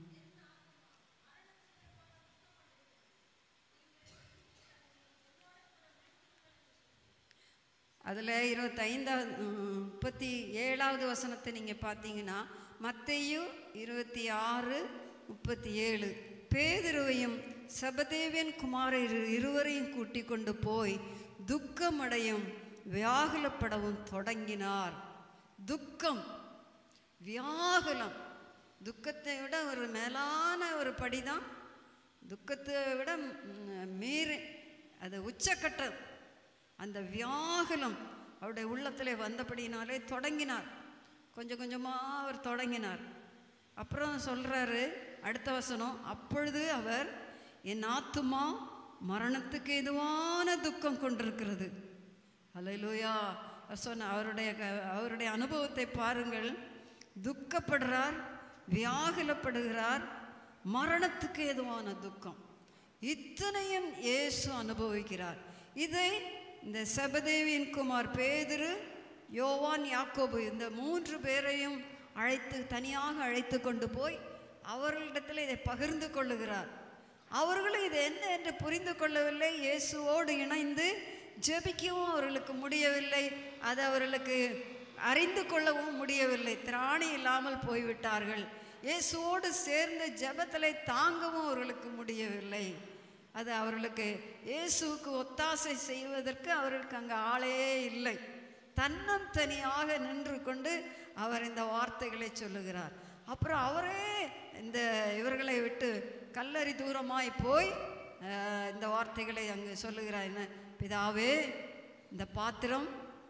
Speaker 1: அதில் இருபத்தைந்தாவது முப்பத்தி ஏழாவது வசனத்தை நீங்கள் பார்த்தீங்கன்னா மத்தேயு இருபத்தி ஆறு முப்பத்தி ஏழு பேதுருவையும் சபதேவியன் குமாரர் இருவரையும் கூட்டிக் கொண்டு போய் துக்கமடையும் வியாகுலப்படவும் தொடங்கினார் துக்கம் வியாகுலம் துக்கத்தை விட ஒரு மேலான ஒரு படிதான் துக்கத்தை விட ம், மீறி அது உச்சக்கட்டம் அந்த வியாகுலம் அவருடைய உள்ளத்திலே வந்தபடினாலே தொடங்கினார் கொஞ்சம் கொஞ்சமாக அவர் தொடங்கினார் அப்புறம் சொல்கிறாரு அடுத்த வசனம் அப்பொழுது அவர் என் ஆத்துமா மரணத்துக்கு எதுவான துக்கம் கொண்டிருக்கிறது அல்லேலூயா சொன்ன அவருடைய க- அவருடைய அனுபவத்தை பாருங்கள் துக்கப்படுறார் வியாகுலப்படுகிறார் மரணத்துக்கு எதுவான துக்கம் இத்தனையும் இயேசு அனுபவிக்கிறார் இதை இந்த செபதேவியின் குமார் பேதுரு யோவான் யாக்கோபு இந்த மூன்று பேரையும் அழைத்து தனியாக அழைத்து கொண்டு போய் அவர்களிடத்தில் இதை பகிர்ந்து கொள்ளுகிறார் அவர்களும் இது என்ன என்று புரிந்து கொள்ளவில்லை இயேசுவோடு இணைந்து ஜெபிக்கவும் அவர்களுக்கு முடியவில்லை அது அவர்களுக்கு அறிந்து கொள்ளவும் முடியவில்லை திராணி இல்லாமல் போய்விட்டார்கள் இயேசுவோடு சேர்ந்து ஜெபத்திலே தாங்கவும் அவர்களுக்கு முடியவில்லை அது அவர்களுக்கு இயேசுவுக்கு ஒத்தாசை செய்வதற்கு அவர்களுக்கு அங்கே ஆளே இல்லை தன்னம் தனியாக நின்று கொண்டு அவர் இந்த வார்த்தைகளை சொல்லுகிறார் அப்புறம் அவரே இந்த இவர்களை விட்டு கல்லறி தூரமாய் போய் அஹ், இந்த வார்த்தைகளை அங்கே சொல்லுகிறார் என்ன பிதாவே இந்த பாத்திரம்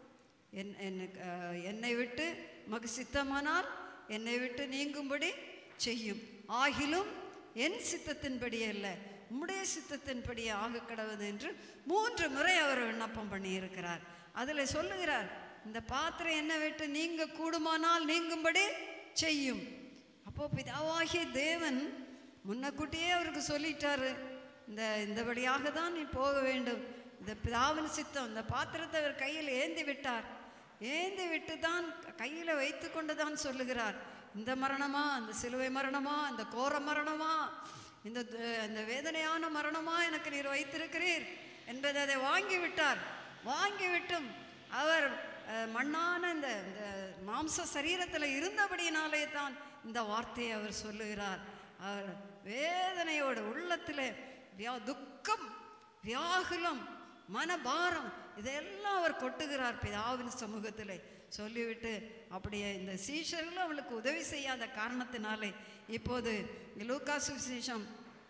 Speaker 1: என் எனக்கு, அஹ், என்னை விட்டு மகு சித்தமானால் என்னை விட்டு நீங்கும்படி செய்யும் ஆகிலும் என் சித்தத்தின்படி அல்ல உம்முடைய சித்தத்தின்படி ஆக கடவுது என்று மூன்று முறை அவர் விண்ணப்பம் பண்ணியிருக்கிறார் அதில் சொல்லுகிறார் இந்த பாத்திரம் என்னை விட்டு நீங்க கூடுமானால் நீங்கும்படி செய்யும் அப்போ பிதாவாகிய தேவன் முன்னக்கூட்டியே அவருக்கு சொல்லிட்டாரு இந்த இந்த வழியாக தான் நீ போக வேண்டும் இந்த பிதாவின் சித்தம் இந்த பாத்திரத்தை அவர் கையில் ஏந்தி விட்டார் ஏந்தி விட்டு தான் கையில் வைத்து கொண்டு தான் சொல்லுகிறார் இந்த மரணமா இந்த சிலுவை மரணமா இந்த கோர மரணமா இந்த த- இந்த வேதனையான மரணமா எனக்கு நீர் வைத்திருக்கிறீர் என்பதை அதை வாங்கி விட்டார் வாங்கி விட்டும் அவர் அஹ், மண்ணான இந்த இந்த மாம்ச சரீரத்தில் இருந்தபடியினாலே தான் இந்த வார்த்தையை அவர் சொல்லுகிறார் அவர் வேதனையோடு உள்ளத்தில் வியா துக்கம் வியாகுலம் மனபாரம் இதெல்லாம் அவர் கொட்டுகிறார் பிதாவின் சமூகத்தில் சொல்லிவிட்டு அப்படியே இந்த சீஷர்களும் அவளுக்கு உதவி செய்யாத காரணத்தினாலே இப்போது லூக்காசு விசேஷம்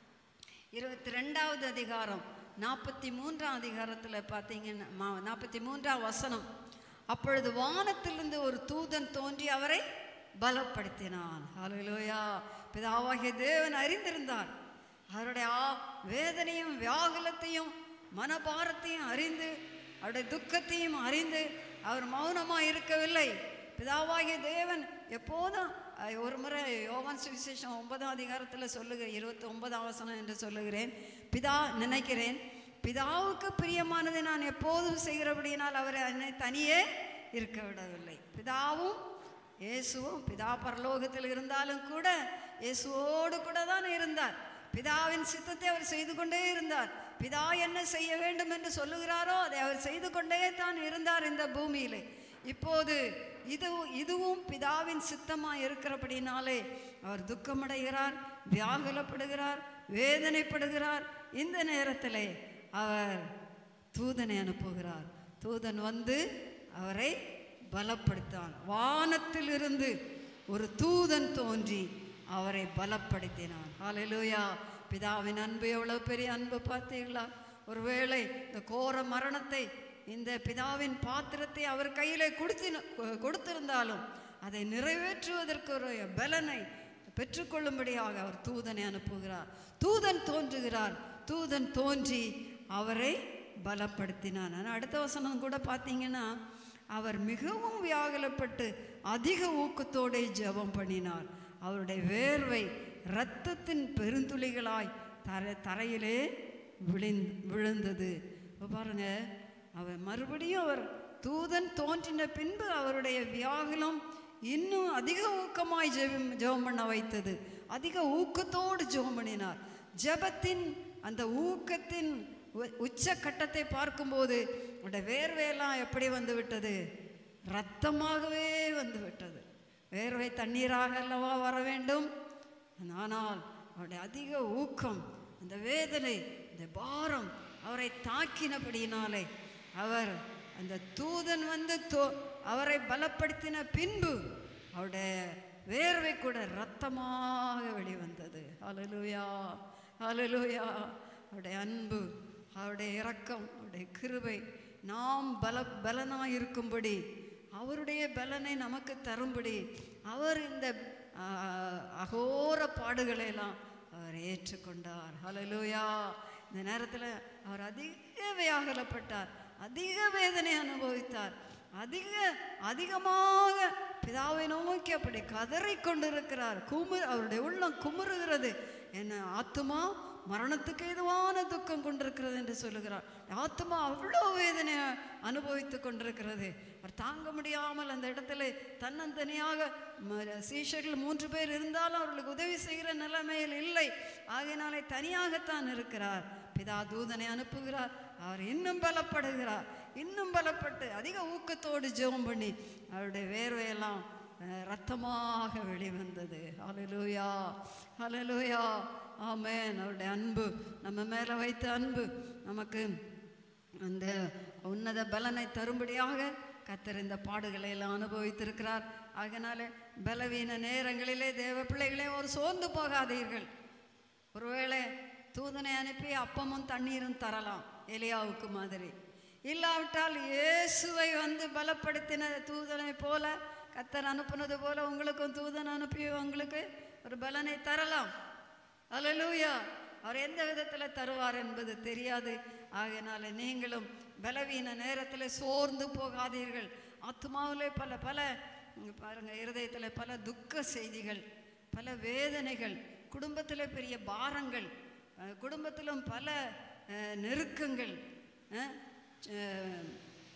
Speaker 1: இருபத்தி ரெண்டாவது அதிகாரம் நாற்பத்தி மூன்றாம் அதிகாரத்தில் பார்த்தீங்கன்னா மா- நாற்பத்தி மூன்றாம் வசனம் அப்பொழுது வானத்திலிருந்து ஒரு தூதன் தோன்றி அவரை பலப்படுத்தினான் ஹalleluya பிதாவாகிய தேவன் அறிந்திருந்தார் அவருடைய ஆ- வேதனையும் வியாகுலத்தையும் மனபாரத்தையும் அறிந்து அவருடைய துக்கத்தையும் அறிந்து அவர் மௌனமாக இருக்கவில்லை பிதாவாகிய தேவன் எப்போதும் அஹ், ஒரு முறை யோவான் சுவிசேஷம் ஒன்பதாம் அதிகாரத்தில் சொல்லுகிற இருபத்தி ஒன்பதாம் வசனம் என்று சொல்லுகிறேன் பிதா நினைக்கிறேன் பிதாவுக்கு பிரியமானதை நான் எப்போதும் செய்கிறபடியினால் அவர் என்னை தனியே இருக்க விடவில்லை பிதாவும் இயேசுவும் பிதா பரலோகத்தில் இருந்தாலும் கூட இயேசுவோடு கூட தான் இருந்தார் பிதாவின் சித்தத்தை அவர் செய்து கொண்டே இருந்தார் பிதா என்ன செய்ய வேண்டும் என்று சொல்லுகிறாரோ அதை அவர் செய்து கொண்டே தான் இருந்தார் இந்த பூமியிலே இப்போது இது இதுவும் பிதாவின் சித்தமாக இருக்கிறபடினாலே அவர் துக்கமடைகிறார் வியாகுலப்படுகிறார் வேதனைப்படுகிறார் இந்த நேரத்திலே அவர் தூதனை அனுப்புகிறார் தூதன் வந்து அவரை பலப்படுத்தான் வானத்திலிருந்து ஒரு தூதன் தோன்றி அவரை பலப்படுத்தினான் ஹalleluya பிதாவின் அன்பு எவ்வளவு பெரிய அன்பு பார்த்தீங்களா ஒருவேளை இந்த கோர மரணத்தை இந்த பிதாவின் பாத்திரத்தை அவர் கையிலே கொடுத்தின கொடுத்திருந்தாலும் அதை நிறைவேற்றுவதற்கு ஒரு பலனை பெற்றுக்கொள்ளும்படியாக அவர் தூதனை அனுப்புகிறார் தூதன் தோன்றுகிறார் தூதன் தோன்றி அவரை பலப்படுத்தினான் ஆனால் அடுத்த வசனம் கூட பார்த்தீங்கன்னா அவர் மிகவும் வியாகுலப்பட்டு அதிக ஊக்கத்தோടെ ஜெபம் பண்ணினார் அவருடைய வேர்வை இரத்தத்தின் பெருந்துளிகளாய் தர தரையிலே விழுந் விழுந்தது இப்போ பாருங்க அவர் மறுபடியும் அவர் தூதன் தோன்றின பின்பு அவருடைய வியாகுலம் இன்னும் அதிக ஊக்கமாய் ஜெபம் ஜெபம் பண்ண வைத்தது அதிக ஊக்கத்தோடு ஜெபம் பண்ணினார் ஜெபத்தின் அந்த ஊக்கத்தின் உ- உச்சக்கட்டத்தை பார்க்கும்போது அவருடைய வேர்வையெல்லாம் எப்படி வந்து விட்டது ரத்தமாகவே வந்து விட்டது வேர்வை தண்ணீராக அல்லவா வர வேண்டும் ஆனால் அவருடைய அதிக ஊக்கம் அந்த வேதனை இந்த பாரம் அவரை தாக்கினபடியினாலே அவர் அந்த தூதன் வந்து தோ- அவரை பலப்படுத்தின பின்பு அவருடைய வேர்வை கூட இரத்தமாக வெளிவந்தது ஹalleluya ஹalleluya அவருடைய அன்பு அவருடைய இரக்கம் அவருடைய கிருபை நாம் பல பலனாய் இருக்கும்படி அவருடைய பலனை நமக்கு தரும்படி அவர் இந்த ஆ, அகோர பாடுகளை எல்லாம் அவர் ஏற்றுக்கொண்டார் ஹalleluya இந்த நேரத்தில் அவர் அதிக வியாகுலப்பட்டார் அதிக வேதனை அனுபவித்தார் அதிக அதிகமாக பிதாவை நோக்கி அப்படி கதறிக் கொண்டிருக்கிறார் குமு அவருடைய உள்ளம் குமுறுகிறது என்ன ஆத்துமா மரணத்துக்கு ஏதுவான துக்கம் கொண்டிருக்கிறது என்று சொல்லுகிறார் ஆத்துமா அவ்வளோ வேதனை அனுபவித்து கொண்டிருக்கிறது அவர் தாங்க முடியாமல் அந்த இடத்துல தன்னந்தனியாக ம- சீஷர்கள் மூன்று பேர் இருந்தாலும் அவர்களுக்கு உதவி செய்கிற நிலைமையில் இல்லை ஆகையினாலே தனியாகத்தான் இருக்கிறார் பிதா தூதனை அனுப்புகிறார் அவர் இன்னும் பலப்படுகிறார் இன்னும் பலப்பட்டு அதிக ஊக்கத்தோடு ஜெபம் பண்ணி அவருடைய வேர்வையெல்லாம் அஹ், ரத்தமாக வெளிவந்தது ஹalleluya ஹalleluya ஆமென் அவருடைய அன்பு நம்ம மேலே வைத்த அன்பு நமக்கு அந்த உன்னத பலனை தரும்படியாக கத்தர் இந்த பாடுகளை எல்லாம் அனுபவித்திருக்கிறார் அதனால பலவீன நேரங்களிலே தேவ பிள்ளைகளே ஒரு சோர்ந்து போகாதீர்கள் ஒருவேளை தூதனை அனுப்பி அப்பமும் தண்ணீரும் தரலாம் எலியாவுக்கு மாதிரி இல்லாவிட்டால் இயேசுவை வந்து பலப்படுத்தின தூதனை போல கத்தர் அனுப்புனது போல உங்களுக்கும் தூதன் அனுப்பி உங்களுக்கு ஒரு பலனை தரலாம் அல்லேலூயா அவர் எந்த விதத்தில் தருவார் என்பது தெரியாது ஆகையினால நீங்களும் பலவீன நேரத்தில் சோர்ந்து போகாதீர்கள் ஆத்மாவிலே பல பல இங்க பாருங்க இருதயத்தில் பல துக்க செய்திகள் பல வேதனைகள் குடும்பத்தில் பெரிய பாரங்கள் அஹ், குடும்பத்திலும் பல அஹ், நெருக்கங்கள் அஹ், அஹ்,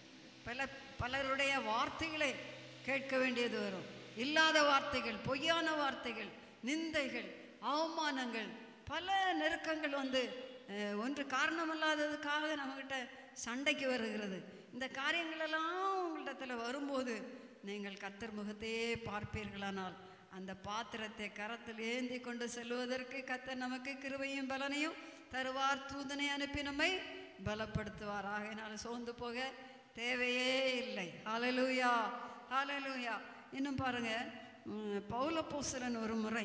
Speaker 1: பல பலருடைய வார்த்தைகளை கேட்க வேண்டியது வரும் இல்லாத வார்த்தைகள் பொய்யான வார்த்தைகள் நிந்தைகள் அவமானங்கள் பல நெருக்கங்கள் வந்து அஹ், ஒன்று காரணமில்லாததுக்காக நம்மக்கிட்ட சண்டைக்கு வருகிறது இந்த காரியங்களெல்லாம் உங்களிடத்தில் வரும்போது நீங்கள் கத்தர் முகத்தையே பார்ப்பீர்களானால் அந்த பாத்திரத்தை கரத்தில் ஏந்தி கொண்டு செல்வதற்கு கத்தர் நமக்கு கிருபையும் பலனையும் தருவார் தூதனை அனுப்பி நம்மை பலப்படுத்துவார் ஆகையினால சோர்ந்து போக தேவையே இல்லை ஹalleluya ஹalleluya இன்னும் பாருங்க உம், பவுலப்போஸ்தலன் ஒரு முறை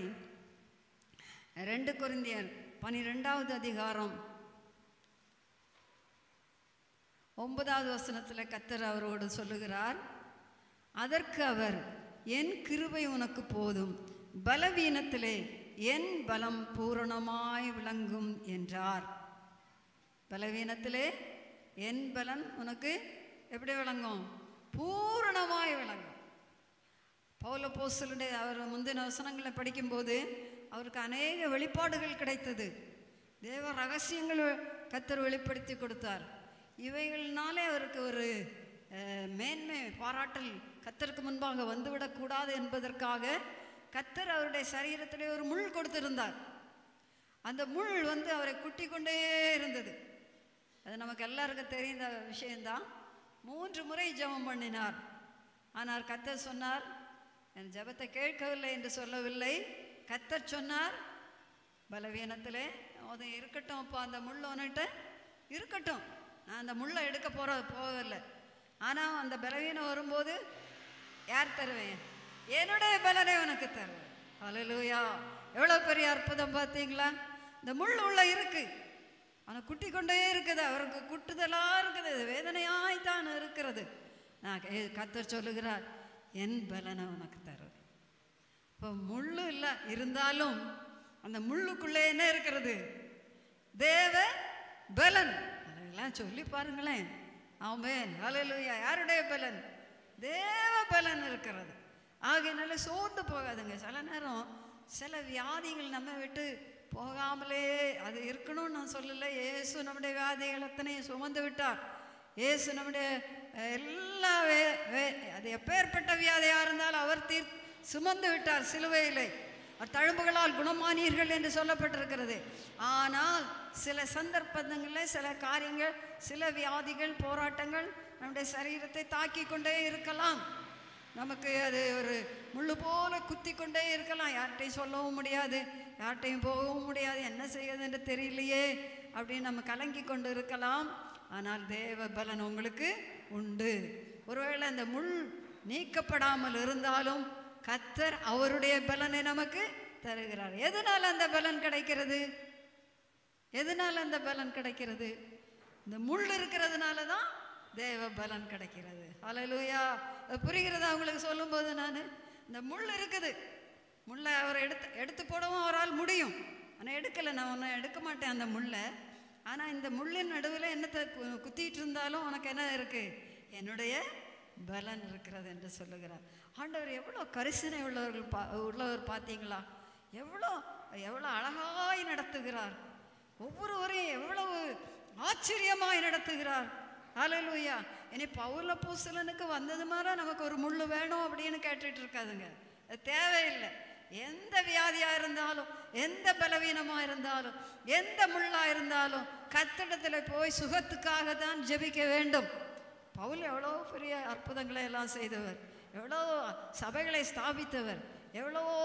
Speaker 1: ரெண்டு கொரிந்தியர் பனிரெண்டாவது அதிகாரம் ஒன்பதாவது வசனத்தில் கத்தர் அவரோடு சொல்லுகிறார் அதற்கு அவர் என் கிருபை உனக்கு போதும் பலவீனத்திலே என் பலம் பூரணமாய் விளங்கும் என்றார் பலவீனத்திலே என் பலன் உனக்கு எப்படி விளங்கும் பூரணமாய் விளங்கும் பவுல போஸ்தலனுடைய அவர் முந்தின வசனங்களை படிக்கும்போது அவருக்கு அநேக வெளிப்பாடுகள் கிடைத்தது தேவ ரகசியங்கள் கத்தர் வெளிப்படுத்தி கொடுத்தார் இவைகளினாலே அவருக்கு ஒரு அஹ், மேன்மை பாராட்டல் கத்தருக்கு முன்பாக வந்துவிடக்கூடாது என்பதற்காக கத்தர் அவருடைய சரீரத்திலே ஒரு முள் கொடுத்திருந்தார் அந்த முள் வந்து அவரை குட்டி கொண்டே இருந்தது அது நமக்கு எல்லாருக்கும் தெரிந்த விஷயம்தான் மூன்று முறை ஜெபம் பண்ணினார் ஆனால் கத்தர் சொன்னார் என் ஜெபத்தை கேட்கவில்லை என்று சொல்லவில்லை கத்தர் சொன்னார் பலவீனத்திலே அது இருக்கட்டும் அப்போ அந்த முள் ஒன்றுட்டு இருக்கட்டும் நான் அந்த முள்ளை எடுக்க போகிற போகவில்லை ஆனால் அந்த பலவீனம் வரும்போது யார் தருவேன் என்னுடைய பலனை உனக்கு தருவேன் ஹalleluya எவ்வளோ பெரிய அற்புதம் பார்த்தீங்களா இந்த முள் உள்ள இருக்கு ஆனால் குட்டி கொண்டே இருக்குது அவருக்கு குட்டுதலாக இருக்குது இது வேதனையாய் தான் இருக்கிறது நான் கே- கர்த்தர் சொல்லுகிறார் என் பலனை உனக்கு தருவேன் இப்போ முள்ளு இல்லை இருந்தாலும் அந்த முள்ளுக்குள்ளே என்ன இருக்கிறது தேவ பலன் அதெல்லாம் சொல்லி பாருங்களேன் ஆமென் ஹalleluya யாருடைய பலன் தேவ பலன் இருக்கிறது ஆகையினால சோர்ந்து போகாதுங்க சில நேரம் சில வியாதிகள் நம்ம விட்டு போகாமலே அது இருக்கணும்னு நான் சொல்லலை இயேசு நம்முடைய வியாதிகள் அத்தனையும் சுமந்து விட்டார் இயேசு நம்முடைய அஹ், எல்லா வே வே- அது எப்பேற்பட்ட வியாதியாக இருந்தாலும் அவர் தீர் சுமந்து விட்டார் சிலுவையிலே அவர் தழும்புகளால் குணமானீர்கள் என்று சொல்லப்பட்டிருக்கிறது ஆனால் சில சந்தர்ப்பங்களில் சில காரியங்கள் சில வியாதிகள் போராட்டங்கள் நம்முடைய சரீரத்தை தாக்கி கொண்டே இருக்கலாம் நமக்கு அது ஒரு முள்ளு போல குத்தி கொண்டே இருக்கலாம் யார்கிட்டையும் சொல்லவும் முடியாது யார்கிட்டையும் போகவும் முடியாது என்ன செய்யறது என்று தெரியலையே அப்படின்னு நம்ம கலங்கி கொண்டு இருக்கலாம் ஆனால் தேவ பலன் உங்களுக்கு உண்டு ஒருவேளை அந்த முள் நீக்கப்படாமல் இருந்தாலும் கத்தர் அவருடைய பலனை நமக்கு தருகிறார் எதனால் அந்த பலன் கிடைக்கிறது எதனால் அந்த பலன் கிடைக்கிறது இந்த முள் இருக்கிறதுனால தான் தேவ பலன் கிடைக்கிறது ஹalleluya அது புரிகிறதா உங்களுக்கு சொல்லும்போது நான் இந்த முள் இருக்குது முள்ளை அவர் எடுத்து எடுத்து போடவும் அவரால் முடியும் ஆனால் எடுக்கலை நான் ஒன்றும் எடுக்க மாட்டேன் அந்த முள்ளை ஆனால் இந்த முள்ளின் நடுவில் என்னத்தை கு- குத்திட்டு இருந்தாலும் உனக்கு என்ன இருக்கு என்னுடைய பலன் இருக்கிறது என்று சொல்லுகிறார் ஆண்டவர் எவ்வளோ கரிசனை உள்ளவர்கள் பா உள்ளவர் பார்த்தீங்களா எவ்வளோ எவ்வளோ அழகாய் நடத்துகிறார் ஒவ்வொருவரையும் எவ்வளவு ஆச்சரியமாய் நடத்துகிறார் ஹalleluya இனி பவுல பூசலனுக்கு வந்தது மாதிரி நமக்கு ஒரு முள்ளு வேணும் அப்படின்னு கேட்டுட்டு இருக்காதுங்க அது தேவையில்லை எந்த வியாதியா இருந்தாலும் எந்த பலவீனமா இருந்தாலும் எந்த முள்ளா இருந்தாலும் கத்திடத்துல போய் சுகத்துக்காக தான் ஜெபிக்க வேண்டும் பவுல் எவ்வளோ பெரிய அற்புதங்களை எல்லாம் செய்தவர் எவ்வளோ சபைகளை ஸ்தாபித்தவர் எவ்வளவோ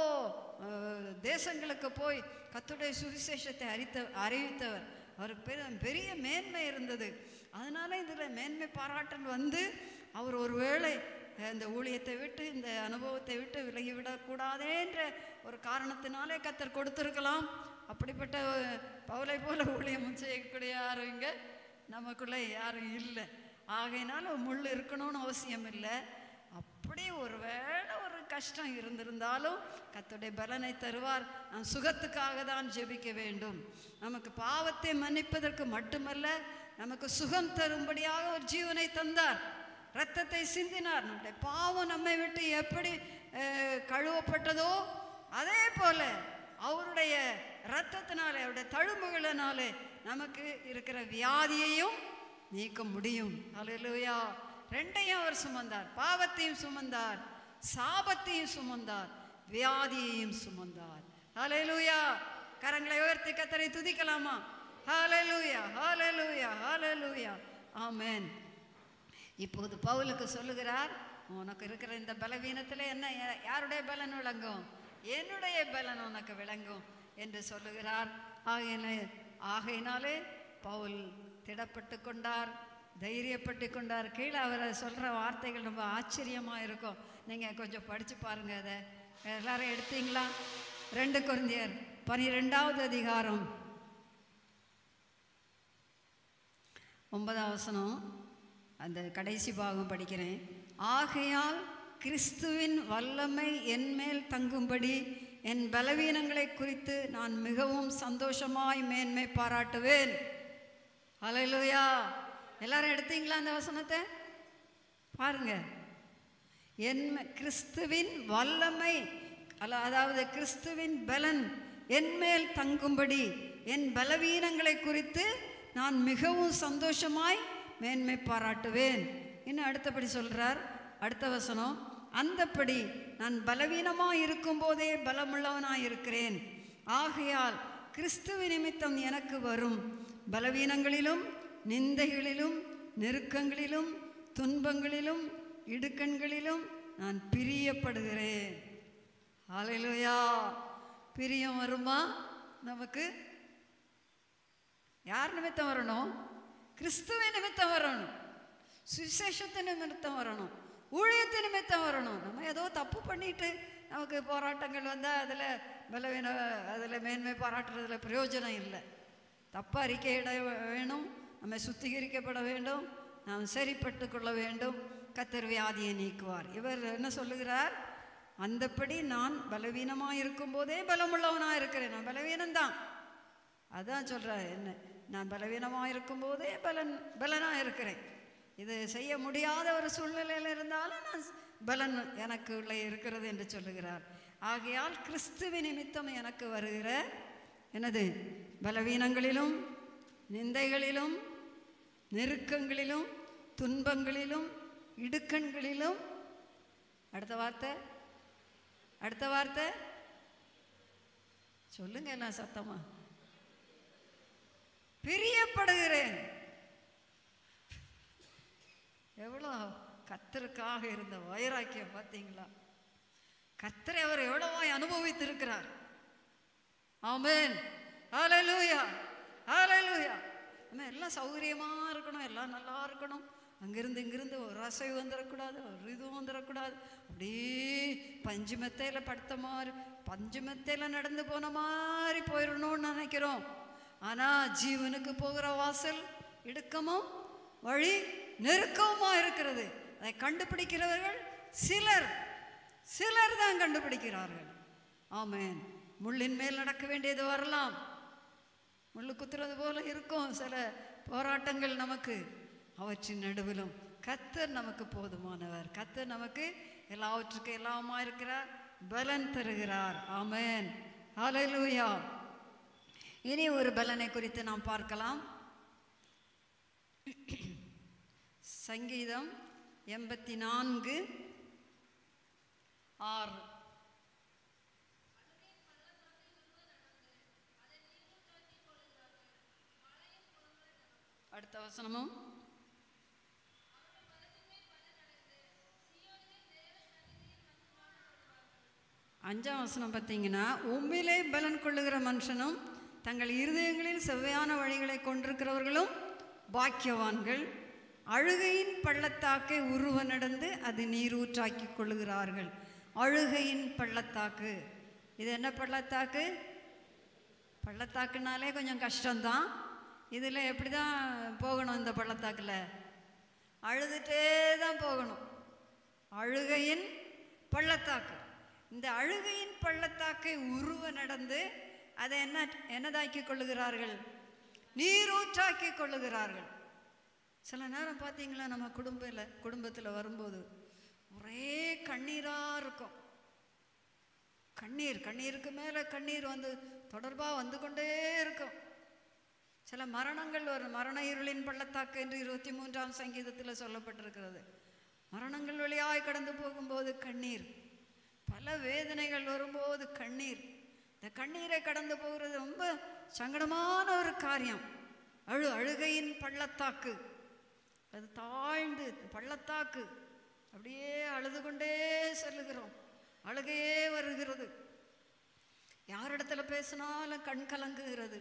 Speaker 1: அஹ், தேசங்களுக்கு போய் கத்துடைய சுவிசேஷத்தை அறித்த அறிவித்தவர் அவர் பெரிய பெரிய மேன்மை இருந்தது அதனால இதில் மேன்மை பாராட்டல் வந்து அவர் ஒருவேளை அஹ், இந்த ஊழியத்தை விட்டு இந்த அனுபவத்தை விட்டு விலகி விடக்கூடாதேன்ற ஒரு காரணத்தினாலே கத்தர் கொடுத்திருக்கலாம் அப்படிப்பட்ட அஹ், பவுலை போல ஊழியம் செய்யக்கூடிய யாரும் இங்கே நமக்குள்ளே யாரும் இல்லை ஆகையினால முள் இருக்கணும்னு அவசியம் இல்லை அப்படி ஒருவேளை ஒரு கஷ்டம் இருந்திருந்தாலும் கர்த்தருடைய பலனை தருவார் நாம் சுகத்துக்காக தான் ஜெபிக்க வேண்டும் நமக்கு பாவத்தை மன்னிப்பதற்கு மட்டுமல்ல நமக்கு சுகம் தரும்படியாக ஒரு ஜீவனை தந்தார் இரத்தத்தை சிந்தினார் நம்முடைய பாவம் நம்மை விட்டு எப்படி அஹ், கழுவப்பட்டதோ அதே போல அவருடைய இரத்தத்தினாலே அவருடைய தழும்புகளினாலே நமக்கு இருக்கிற வியாதியையும் நீக்க முடியும் அல்லேலூயா ரெண்டையும் அவர் சுமந்தார் பாவத்தையும் சுமந்தார் சாபத்தையும் சுமந்தார் வியாதியையும் சுமந்தார் ஹalleluya கரங்களை உயர்த்தி கத்தரை துதிக்கலாமா ஹalleluya ஹalleluya ஹalleluya ஆமென் இப்போது பவுலுக்கு சொல்லுகிறார் உனக்கு இருக்கிற இந்த பலவீனத்தில் என்ன யா- யாருடைய பலன் விளங்கும் என்னுடைய பலன் உனக்கு விளங்கும் என்று சொல்லுகிறார் ஆகையினாலே ஆகையினாலே பவுல் திடப்பட்டு கொண்டார் தைரியப்பட்டு கொண்டார் கீழே அவர் சொல்கிற வார்த்தைகள் ரொம்ப ஆச்சரியமாக இருக்கும் நீங்கள் கொஞ்சம் படித்து பாருங்க அதை எல்லாரும் எடுத்தீங்களா ரெண்டு குருந்தியர் பனிரெண்டாவது அதிகாரம் ஒன்பதாம் வசனம் அந்த கடைசி பாகம் படிக்கிறேன் ஆகையால் கிறிஸ்துவின் வல்லமை என்மேல் தங்கும்படி என் பலவீனங்களை குறித்து நான் மிகவும் சந்தோஷமாய் மேன்மை பாராட்டுவேன் ஹalleluya எல்லாரும் எடுத்தீங்களா அந்த வசனத்தை பாருங்க என் கிறிஸ்துவின் வல்லமை அல்ல அதாவது கிறிஸ்துவின் பலன் என்மேல் தங்கும்படி என் பலவீனங்களை குறித்து நான் மிகவும் சந்தோஷமாய் மேன்மை பாராட்டுவேன் இன்னும் அடுத்தபடி சொல்றார் அடுத்த வசனம் அந்தப்படி நான் பலவீனமாய் இருக்கும்போதே பலமுள்ளவனாய் இருக்கிறேன் ஆகையால் கிறிஸ்துவ நிமித்தம் எனக்கு வரும் பலவீனங்களிலும் நிந்தைகளிலும் நெருக்கங்களிலும் துன்பங்களிலும் இடுக்கண்களிலும் நான் பிரியப்படுகிறேன் ஹalleluya பிரியம் வருமா நமக்கு யார் நிமித்தம் வரணும் கிறிஸ்துவ நிமித்தம் வரணும் சுவிசேஷத்தின் நிமித்தம் வரணும் ஊழியத்தின் நிமித்தம் வரணும் நம்ம ஏதோ தப்பு பண்ணிட்டு நமக்கு போராட்டங்கள் வந்தால் அதில் பலவீன அதில் மேன்மை பாராட்டுறதுல பிரயோஜனம் இல்லை தப்பு அறிக்கையிட வேணும் நம்ம சுத்திகரிக்கப்பட வேண்டும் நாம் சரிப்பட்டு கொள்ள வேண்டும் கத்தர் வியாதியை நீக்குவார் இவர் என்ன சொல்லுகிறார் அந்தப்படி நான் பலவீனமாக இருக்கும்போதே பலமுள்ளவனாக இருக்கிறேன் நான் பலவீனம்தான் அதான் சொல்கிறார் என்ன நான் பலவீனமாக இருக்கும்போதே பலன் பலனாக இருக்கிறேன் இது செய்ய முடியாத ஒரு சூழ்நிலையில் இருந்தாலும் நான் பலன் எனக்கு உள்ளே இருக்கிறது என்று சொல்லுகிறார் ஆகையால் கிறிஸ்துவ நிமித்தம் எனக்கு வருகிற எனது பலவீனங்களிலும் நிந்தைகளிலும் நெருக்கங்களிலும் துன்பங்களிலும் இடுக்கண்களிலும் அடுத்த வார்த்தை அடுத்த வார்த்தை சொல்லுங்க எல்லாம் சத்தமா பிரியப்படுகிறேன் எவ்வளோ கத்தருக்காக இருந்த வைராக்கியம் பார்த்தீங்களா கத்தரை அவர் எவ்வளவாய் அனுபவித்திருக்கிறார் ஆமென் ஹalleluya ஹalleluya நம்ம எல்லாம் சௌகரியமா இருக்கணும் எல்லாம் நல்லா இருக்கணும் அங்கிருந்து இங்கிருந்து ஒரு அசைவு வந்துடக்கூடாது ஒரு இதுவும் வந்துடக்கூடாது அப்படியே பஞ்சு மெத்தையில் படுத்த மாதிரி பஞ்சு மெத்தையில் நடந்து போன மாதிரி போயிடணும்னு நினைக்கிறோம் ஆனால் ஜீவனுக்கு போகிற வாசல் இடுக்கமும் வழி நெருக்கமுமா இருக்கிறது அதை கண்டுபிடிக்கிறவர்கள் சிலர் சிலர் தான் கண்டுபிடிக்கிறார்கள் ஆமென் முள்ளின் மேல் நடக்க வேண்டியது வரலாம் முள்ளு குத்துறது போல இருக்கும் சில போராட்டங்கள் நமக்கு அவற்றின் நடுவிலும் கத்தர் நமக்கு போதுமானவர் கத்தர் நமக்கு எல்லாவற்றுக்கும் எல்லாமா இருக்கிறார் பலன் தருகிறார் ஆமென் ஹalleluya இனி ஒரு பலனை குறித்து நாம் பார்க்கலாம் சங்கீதம் எண்பத்தி நான்கு ஆறு அடுத்த வசனமும் அஞ்சாம் வசனம் பார்த்தீங்கன்னா உம்மிலே பலன் கொள்ளுகிற மனுஷனும் தங்கள் இருதயங்களில் செவ்வையான வழிகளை கொண்டிருக்கிறவர்களும் பாக்கியவான்கள் அழுகையின் பள்ளத்தாக்கை உருவ நடந்து அது நீரூற்றாக்கி கொள்ளுகிறார்கள் அழுகையின் பள்ளத்தாக்கு இது என்ன பள்ளத்தாக்கு பள்ளத்தாக்குனாலே கொஞ்சம் கஷ்டம்தான் இதில் எப்படி தான் போகணும் இந்த பள்ளத்தாக்கில் அழுதுகிட்டே தான் போகணும் அழுகையின் பள்ளத்தாக்கு இந்த அழுகையின் பள்ளத்தாக்கை உருவ நடந்து அதை என்ன என்னதாக்கி கொள்ளுகிறார்கள் நீரூற்றாக்கி கொள்ளுகிறார்கள் சில நேரம் பார்த்தீங்களா நம்ம குடும்பத்தில் குடும்பத்தில் வரும்போது ஒரே கண்ணீராக இருக்கும் கண்ணீர் கண்ணீருக்கு மேலே கண்ணீர் வந்து தொடர்பாக வந்து கொண்டே இருக்கும் சில மரணங்கள் வரும் மரண இருளின் பள்ளத்தாக்கு என்று இருபத்தி மூன்றாம் சங்கீதத்தில் சொல்லப்பட்டிருக்கிறது மரணங்கள் வழியாய் கடந்து போகும்போது கண்ணீர் பல வேதனைகள் வரும்போது கண்ணீர் இந்த கண்ணீரை கடந்து போகிறது ரொம்ப சங்கடமான ஒரு காரியம் அழு அழுகையின் பள்ளத்தாக்கு அது தாழ்ந்து பள்ளத்தாக்கு அப்படியே அழுது கொண்டே செல்லுகிறோம் அழுகையே வருகிறது யாரிடத்துல பேசினாலும் கண் கலங்குகிறது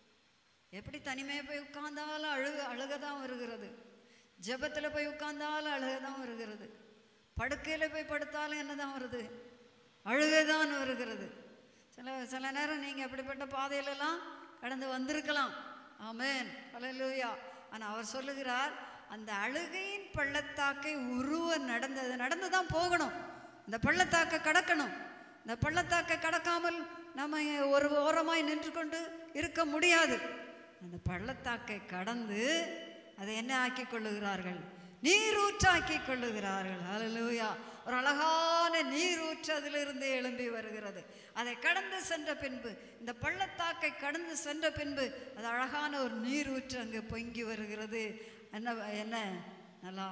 Speaker 1: எப்படி தனிமையை போய் உட்கார்ந்தாலும் அழுக அழுக தான் வருகிறது ஜெபத்தில் போய் உட்கார்ந்தாலும் அழுக தான் வருகிறது படுக்கையில் போய் படுத்தாலும் என்ன தான் வருது அழுகை தான் வருகிறது சில சில நேரம் நீங்கள் அப்படிப்பட்ட பாதையிலெல்லாம் கடந்து வந்திருக்கலாம் ஆமென் அல்லேலூயா ஆனால் அவர் சொல்லுகிறார் அந்த அழுகையின் பள்ளத்தாக்கை உருவ நடந்தது நடந்து தான் போகணும் இந்த பள்ளத்தாக்கை கடக்கணும் இந்த பள்ளத்தாக்கை கடக்காமல் நம்ம ஒரு ஓரமாய் நின்று கொண்டு இருக்க முடியாது அந்த பள்ளத்தாக்கை கடந்து அதை என்ன ஆக்கி கொள்ளுகிறார்கள் நீரூற்றாக்கி கொள்ளுகிறார்கள் ஹalleluya ஒரு அழகான நீரூற்று அதிலிருந்து எழும்பி வருகிறது அதை கடந்து சென்ற பின்பு இந்த பள்ளத்தாக்கை கடந்து சென்ற பின்பு அது அழகான ஒரு நீரூற்று அங்கே பொங்கி வருகிறது என்ன என்ன நல்லா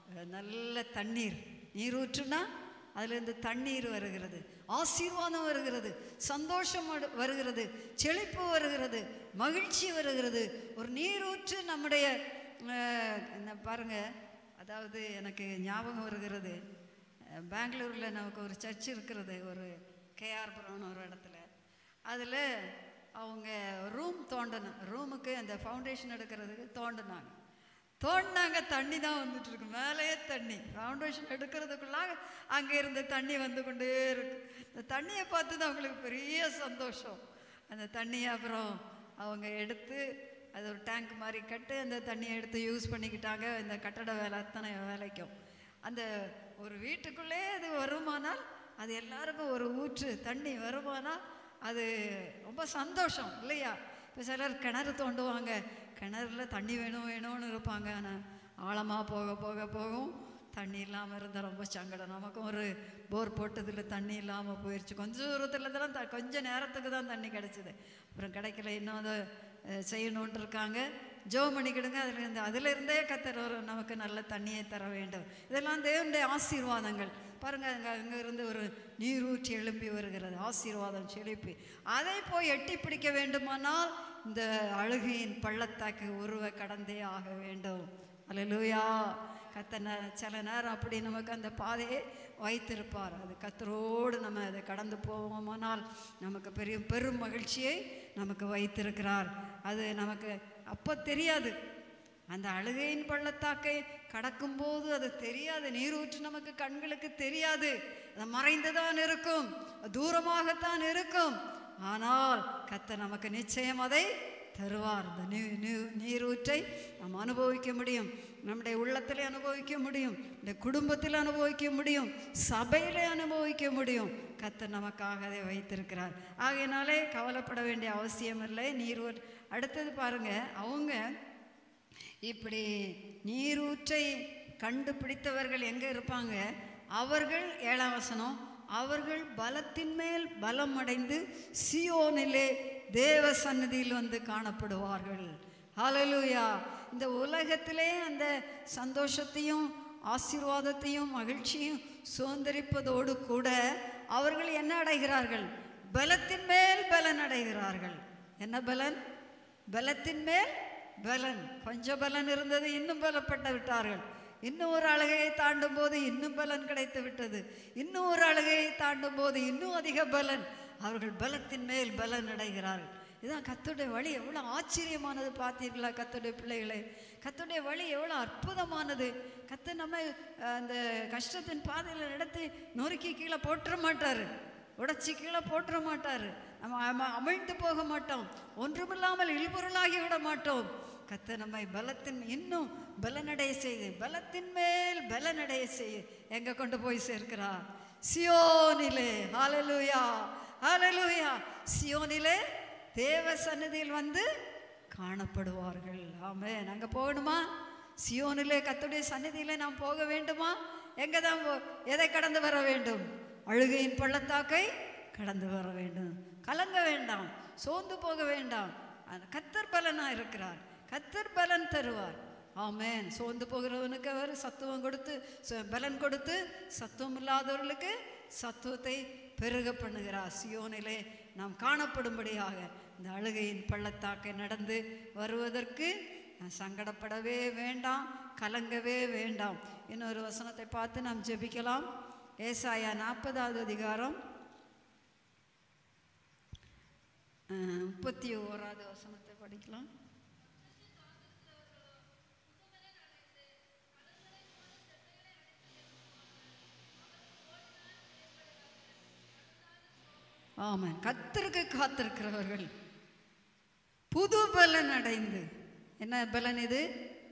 Speaker 1: நல்ல தண்ணீர் நீரூற்றுனா அதிலிருந்து தண்ணீர் வருகிறது ஆசீர்வாதம் வருகிறது சந்தோஷம் வரு- வருகிறது செழிப்பு வருகிறது மகிழ்ச்சி வருகிறது ஒரு நீரூற்று நம்முடைய அஹ், என்ன பாருங்க அதாவது எனக்கு ஞாபகம் வருகிறது அஹ், பெங்களூர்ல நமக்கு ஒரு சர்ச் இருக்கிறது ஒரு கேஆர் புரம்னு ஒரு இடத்துல அதில் அவங்க ரூம் தோண்டணும் ரூமுக்கு அந்த ஃபவுண்டேஷன் எடுக்கிறதுக்கு தோண்டினாங்க தோண்டினாங்க தண்ணி தான் வந்துட்டு இருக்கு மேலேயே தண்ணி ஃபவுண்டேஷன் எடுக்கிறதுக்குள்ளாக அங்கே இருந்த தண்ணி வந்து கொண்டே இருக்கு இந்த தண்ணியை பார்த்து தான் அவங்களுக்கு பெரிய சந்தோஷம் அந்த தண்ணியை அப்புறம் அவங்க எடுத்து அது ஒரு டேங்க் மாதிரி கட்டு அந்த தண்ணியை எடுத்து யூஸ் பண்ணிக்கிட்டாங்க இந்த கட்டட வேலை அத்தனை வேலைக்கும் அந்த ஒரு வீட்டுக்குள்ளே அது வருமானால் அது எல்லாருக்கும் ஒரு ஊற்று தண்ணி வருமானால் அது ரொம்ப சந்தோஷம் இல்லையா இப்போ சிலர் கிணறு தோண்டுவாங்க கிணறுல தண்ணி வேணும் வேணும்னு இருப்பாங்க ஆனால் ஆழமாக போக போக போகும் தண்ணி இல்லாமல் இருந்தால் ரொம்ப சங்கடம் நமக்கும் ஒரு போர் போட்டதில் தண்ணி இல்லாமல் போயிடுச்சு கொஞ்சம் தூரத்தில் தான் த கொஞ்சம் நேரத்துக்கு தான் தண்ணி கிடச்சிது அப்புறம் கிடைக்கல இன்னும் அதை அஹ், செய்யணுன்ட்டு இருக்காங்க ஜோ பண்ணிக்கிடுங்க அதில் இருந்து அதிலிருந்தே கத்தர் ஒரு நமக்கு நல்ல தண்ணியை தர வேண்டும் இதெல்லாம் தேவனுடைய ஆசீர்வாதங்கள் பாருங்க அங்கே அங்கே இருந்து ஒரு நீரூற்றி எழும்பி வருகிறது ஆசீர்வாதம் செழிப்பு அதை போய் எட்டி பிடிக்க வேண்டுமானால் இந்த அழுகையின் பள்ளத்தாக்கு உருவ கடந்தே ஆக வேண்டும் அல்லேலூயா கத்த நே- சில நேரம் அப்படி நமக்கு அந்த பாதையை வைத்திருப்பார் அது கத்தரோடு நம்ம அதை கடந்து போவோமானால் நமக்கு பெரிய பெரும் மகிழ்ச்சியை நமக்கு வைத்திருக்கிறார் அது நமக்கு அப்போ தெரியாது அந்த அழுகையின் பள்ளத்தாக்கை கடக்கும்போது அது தெரியாது நீரூற்று நமக்கு கண்களுக்கு தெரியாது அது மறைந்துதான் இருக்கும் தூரமாகத்தான் இருக்கும் ஆனால் கத்த நமக்கு நிச்சயம் அதை தருவார் இந்த நீ நீ- நீரூற்றை நாம் அனுபவிக்க முடியும் நம்முடைய உள்ளத்திலே அனுபவிக்க முடியும் இந்த குடும்பத்தில் அனுபவிக்க முடியும் சபையிலே அனுபவிக்க முடியும் கர்த்தர் நமக்காக அதை வைத்திருக்கிறார் ஆகையினாலே கவலைப்பட வேண்டிய அவசியம் இல்லை நீர் ஊற்- அடுத்தது பாருங்க அவங்க இப்படி நீரூற்றை கண்டுபிடித்தவர்கள் எங்கே இருப்பாங்க அவர்கள் ஏழாம் வசனம் அவர்கள் பலத்தின் மேல் பலம் அடைந்து சியோனிலே தேவ சந்நிதியில் வந்து காணப்படுவார்கள் ஹalleluya இந்த உலகத்திலே அந்த சந்தோஷத்தையும் ஆசீர்வாதத்தையும் மகிழ்ச்சியும் சுதந்திரிப்பதோடு கூட அவர்கள் என்ன அடைகிறார்கள் பலத்தின் மேல் பலன் அடைகிறார்கள் என்ன பலன் பலத்தின் மேல் பலன் கொஞ்சம் பலன் இருந்தது இன்னும் பலப்பட்டு விட்டார்கள் இன்னும் ஒரு அழகையை தாண்டும் போது இன்னும் பலன் கிடைத்து விட்டது இன்னும் ஒரு அழகையை தாண்டும் போது இன்னும் அதிக பலன் அவர்கள் பலத்தின் மேல் பலன் அடைகிறார்கள் இதான் கத்துடைய வழி எவ்வளோ ஆச்சரியமானது பார்த்தீர்களா கத்துடைய பிள்ளைகளே கத்துடைய வழி எவ்வளோ அற்புதமானது கத்து நம்ம அஹ், அந்த கஷ்டத்தின் பாதையில் நடத்தி நொறுக்கி கீழே போட்டுற மாட்டார் உடைச்சி கீழே போட்டுற மாட்டார் நம்ம அம- அமிழ்ந்து போக மாட்டோம் ஒன்றுமில்லாமல் இல்பொருளாகி விட மாட்டோம் கத்த நம்மை பலத்தின் இன்னும் பலனடைய செய்து பலத்தின் மேல் பலனடைய செய்ய எங்க கொண்டு போய் சேர்க்கிறார் சியோனிலே ஹalleluya ஹalleluya சியோனிலே தேவ சந்நிதியில் வந்து காணப்படுவார்கள் ஆமென் அங்க போகணுமா சியோனிலே கத்துடைய சந்நிதியிலே நாம் போக வேண்டுமா எங்க தான் போ- எதை கடந்து வர வேண்டும் அழுகையின் பள்ளத்தாக்கை கடந்து வர வேண்டும் கலங்க வேண்டாம் சோர்ந்து போக வேண்டாம் அந்த கத்தர் பலனா இருக்கிறார் கத்தர் பலன் தருவார் ஆமென் சோர்ந்து போகிறவனுக்கு அவர் சத்துவம் கொடுத்து ச- பலன் கொடுத்து சத்துவம் இல்லாதவர்களுக்கு சத்துவத்தை பெருக பண்ணுகிறார் சியோனிலே நாம் காணப்படும்படியாக இந்த அழுகையின் பள்ளத்தாக்கை நடந்து வருவதற்கு நான் சங்கடப்படவே வேண்டாம் கலங்கவே வேண்டாம் இன்னொரு வசனத்தை பார்த்து நாம் ஜெபிக்கலாம் ஏசாயா நாற்பதாவது அதிகாரம் அஹ், முப்பத்தி ஓராவது வசனத்தை படிக்கலாம் ஆமாம் கத்தருக்கு காத்திருக்கிறவர்கள் புது பலன் அடைந்து என்ன பலன் இது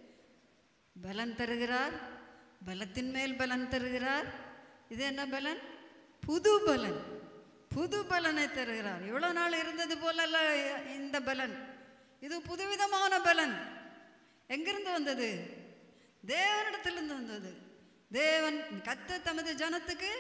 Speaker 1: பலன் தருகிறார் பலத்தின் மேல் பலன் தருகிறார் இது என்ன பலன் புது பலன் புது பலனை தருகிறார் இவ்வளோ நாள் இருந்தது போலல்ல இந்த பலன் இது புதுவிதமான பலன் எங்கிருந்து வந்தது தேவனிடத்திலிருந்து வந்தது தேவன் கத்த தமது ஜனத்துக்கு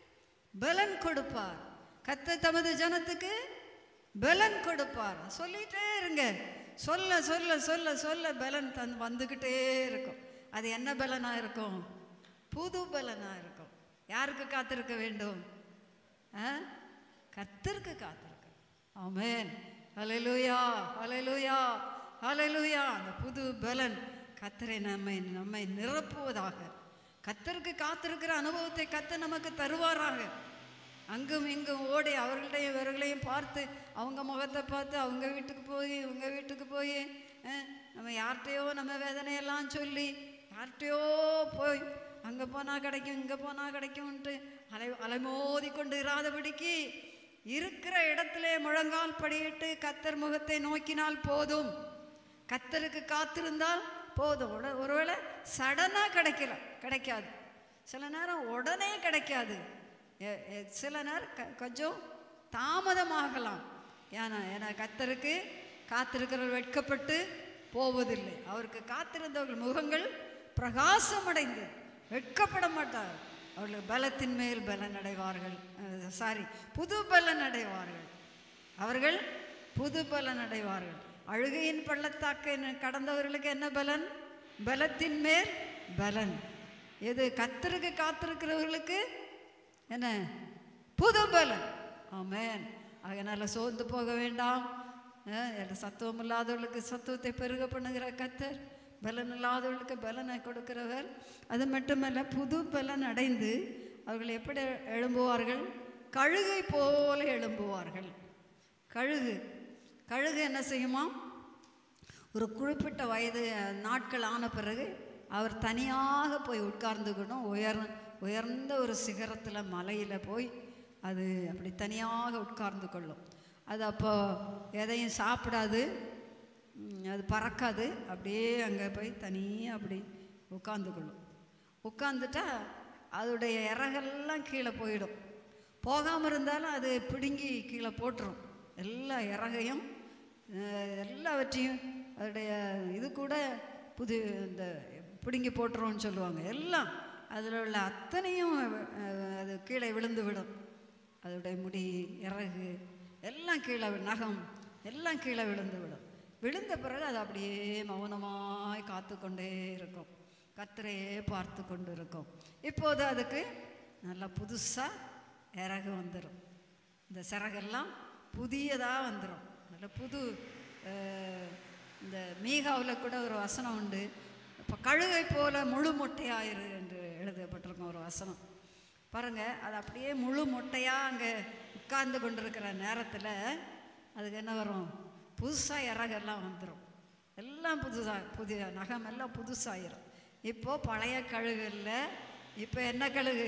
Speaker 1: பலன் கொடுப்பார் கத்த தமது ஜனத்துக்கு பலன் கொடுப்பார் சொல்லிட்டே இருங்க சொல்ல சொல்ல சொல்ல சொல்ல பலன் தன் வந்துக்கிட்டே இருக்கும் அது என்ன பலனா இருக்கும் புது பலனா இருக்கும் யாருக்கு காத்திருக்க வேண்டும் ஆ? கர்த்தருக்கு காத்திருக்க ஆமென் ஹalleluya ஹalleluya ஹalleluya அந்த புது பலன் கத்தரை நம்மை நம்மை நிரப்புவதாக கத்தருக்கு காத்திருக்கிற அனுபவத்தை கத்தர் நமக்கு தருவாராக அங்கும் இங்கும் ஓடி அவர்களையும் இவர்களையும் பார்த்து அவங்க முகத்தை பார்த்து அவங்க வீட்டுக்கு போய் இவங்க வீட்டுக்கு போய் அஹ், நம்ம யார்கிட்டயோ நம்ம வேதனையெல்லாம் சொல்லி யார்கிட்டயோ போய் அங்கே போனால் கிடைக்கும் இங்கே போனால் கிடைக்கும்ன்ட்டு அலை அலைமோதி கொண்டு இராதபடிக்கு இருக்கிற இடத்திலே முழங்கால் படியிட்டு கத்தர் முகத்தை நோக்கினால் போதும் கத்தருக்கு காத்திருந்தால் போதும் உட ஒருவேளை சடனாக கிடைக்கல கிடைக்காது சில நேரம் உடனே கிடைக்காது எ- எ- சில நேரம் க- கொஞ்சம் தாமதமாகலாம் ஏன்னா ஏன்னா கத்தருக்கு காத்திருக்கிறவர் வெட்கப்பட்டு போவதில்லை அவருக்கு காத்திருந்தவர்கள் முகங்கள் பிரகாசமடைந்து வெட்கப்பட மாட்டார் அவர்கள் பலத்தின் மேல் பலன் அடைவார்கள் சாரி புது பலன் அடைவார்கள் அவர்கள் புது பலன் அடைவார்கள் அழுகையின் பள்ளத்தாக்கை ந- கடந்தவர்களுக்கு என்ன பலன் பலத்தின் மேல் பலன் எது கத்தருக்கு காத்திருக்கிறவர்களுக்கு என்ன புது பலன் ஆமென் அதனால சோர்ந்து போக வேண்டாம் அஹ், எல்லா சத்துவம் இல்லாதவர்களுக்கு சத்துவத்தை பெருக பண்ணுகிற கத்தர் பலன் இல்லாதவர்களுக்கு பலனை கொடுக்கிறவர் அது மட்டுமல்ல புது பலன் அடைந்து அவர்கள் எப்படி எழும்புவார்கள் கழுகை போல எழும்புவார்கள் கழுகு கழுகு என்ன செய்யுமா ஒரு குறிப்பிட்ட வயது அஹ், நாட்கள் ஆன பிறகு அவர் தனியாக போய் உட்கார்ந்துக்கணும் உயர் உயர்ந்த ஒரு சிகரத்தில் மலையில் போய் அது அப்படி தனியாக உட்கார்ந்து கொள்ளும் அது அப்போ எதையும் சாப்பிடாது ம், அது பறக்காது அப்படியே அங்கே போய் தனியாக அப்படி உட்காந்துக்கொள்ளும் உட்காந்துட்டா அதோடைய இறகெல்லாம் கீழே போயிடும் போகாமல் இருந்தாலும் அது பிடுங்கி கீழே போட்டுரும் எல்லா இறகையும் அஹ், எல்லாவற்றையும் அதோடைய இது கூட புது இந்த பிடுங்கி போட்டுருவோம்னு சொல்லுவாங்க எல்லாம் அதில் உள்ள அத்தனையும் அஹ், அது கீழே விழுந்து விடும் அதோடைய முடி இறகு எல்லாம் கீழே வி- நகம் எல்லாம் கீழே விழுந்து விடும் விழுந்த பிறகு அது அப்படியே மௌனமாய் காத்து கொண்டே இருக்கும் கத்தரையே பார்த்து கொண்டு இருக்கும் இப்போது அதுக்கு நல்லா புதுசாக இறகு வந்துடும் இந்த சிறகெல்லாம் புதியதாக வந்துடும் நல்ல புது அஹ், இந்த மீகாவில் கூட ஒரு வசனம் உண்டு இப்போ கழுகை போல முழு மொட்டையாயிரு என்று எழுதப்பட்டிருக்கும் ஒரு வசனம் பாருங்க அது அப்படியே முழு மொட்டையாக அங்கே உட்கார்ந்து கொண்டிருக்கிற நேரத்தில் அதுக்கு என்ன வரும் புதுசாக இறகெல்லாம் வந்துடும் எல்லாம் புதுசாக புதிய நகம் எல்லாம் புதுசாயிரும் இப்போ பழைய கழுகு இல்லை இப்போ என்ன கழுகு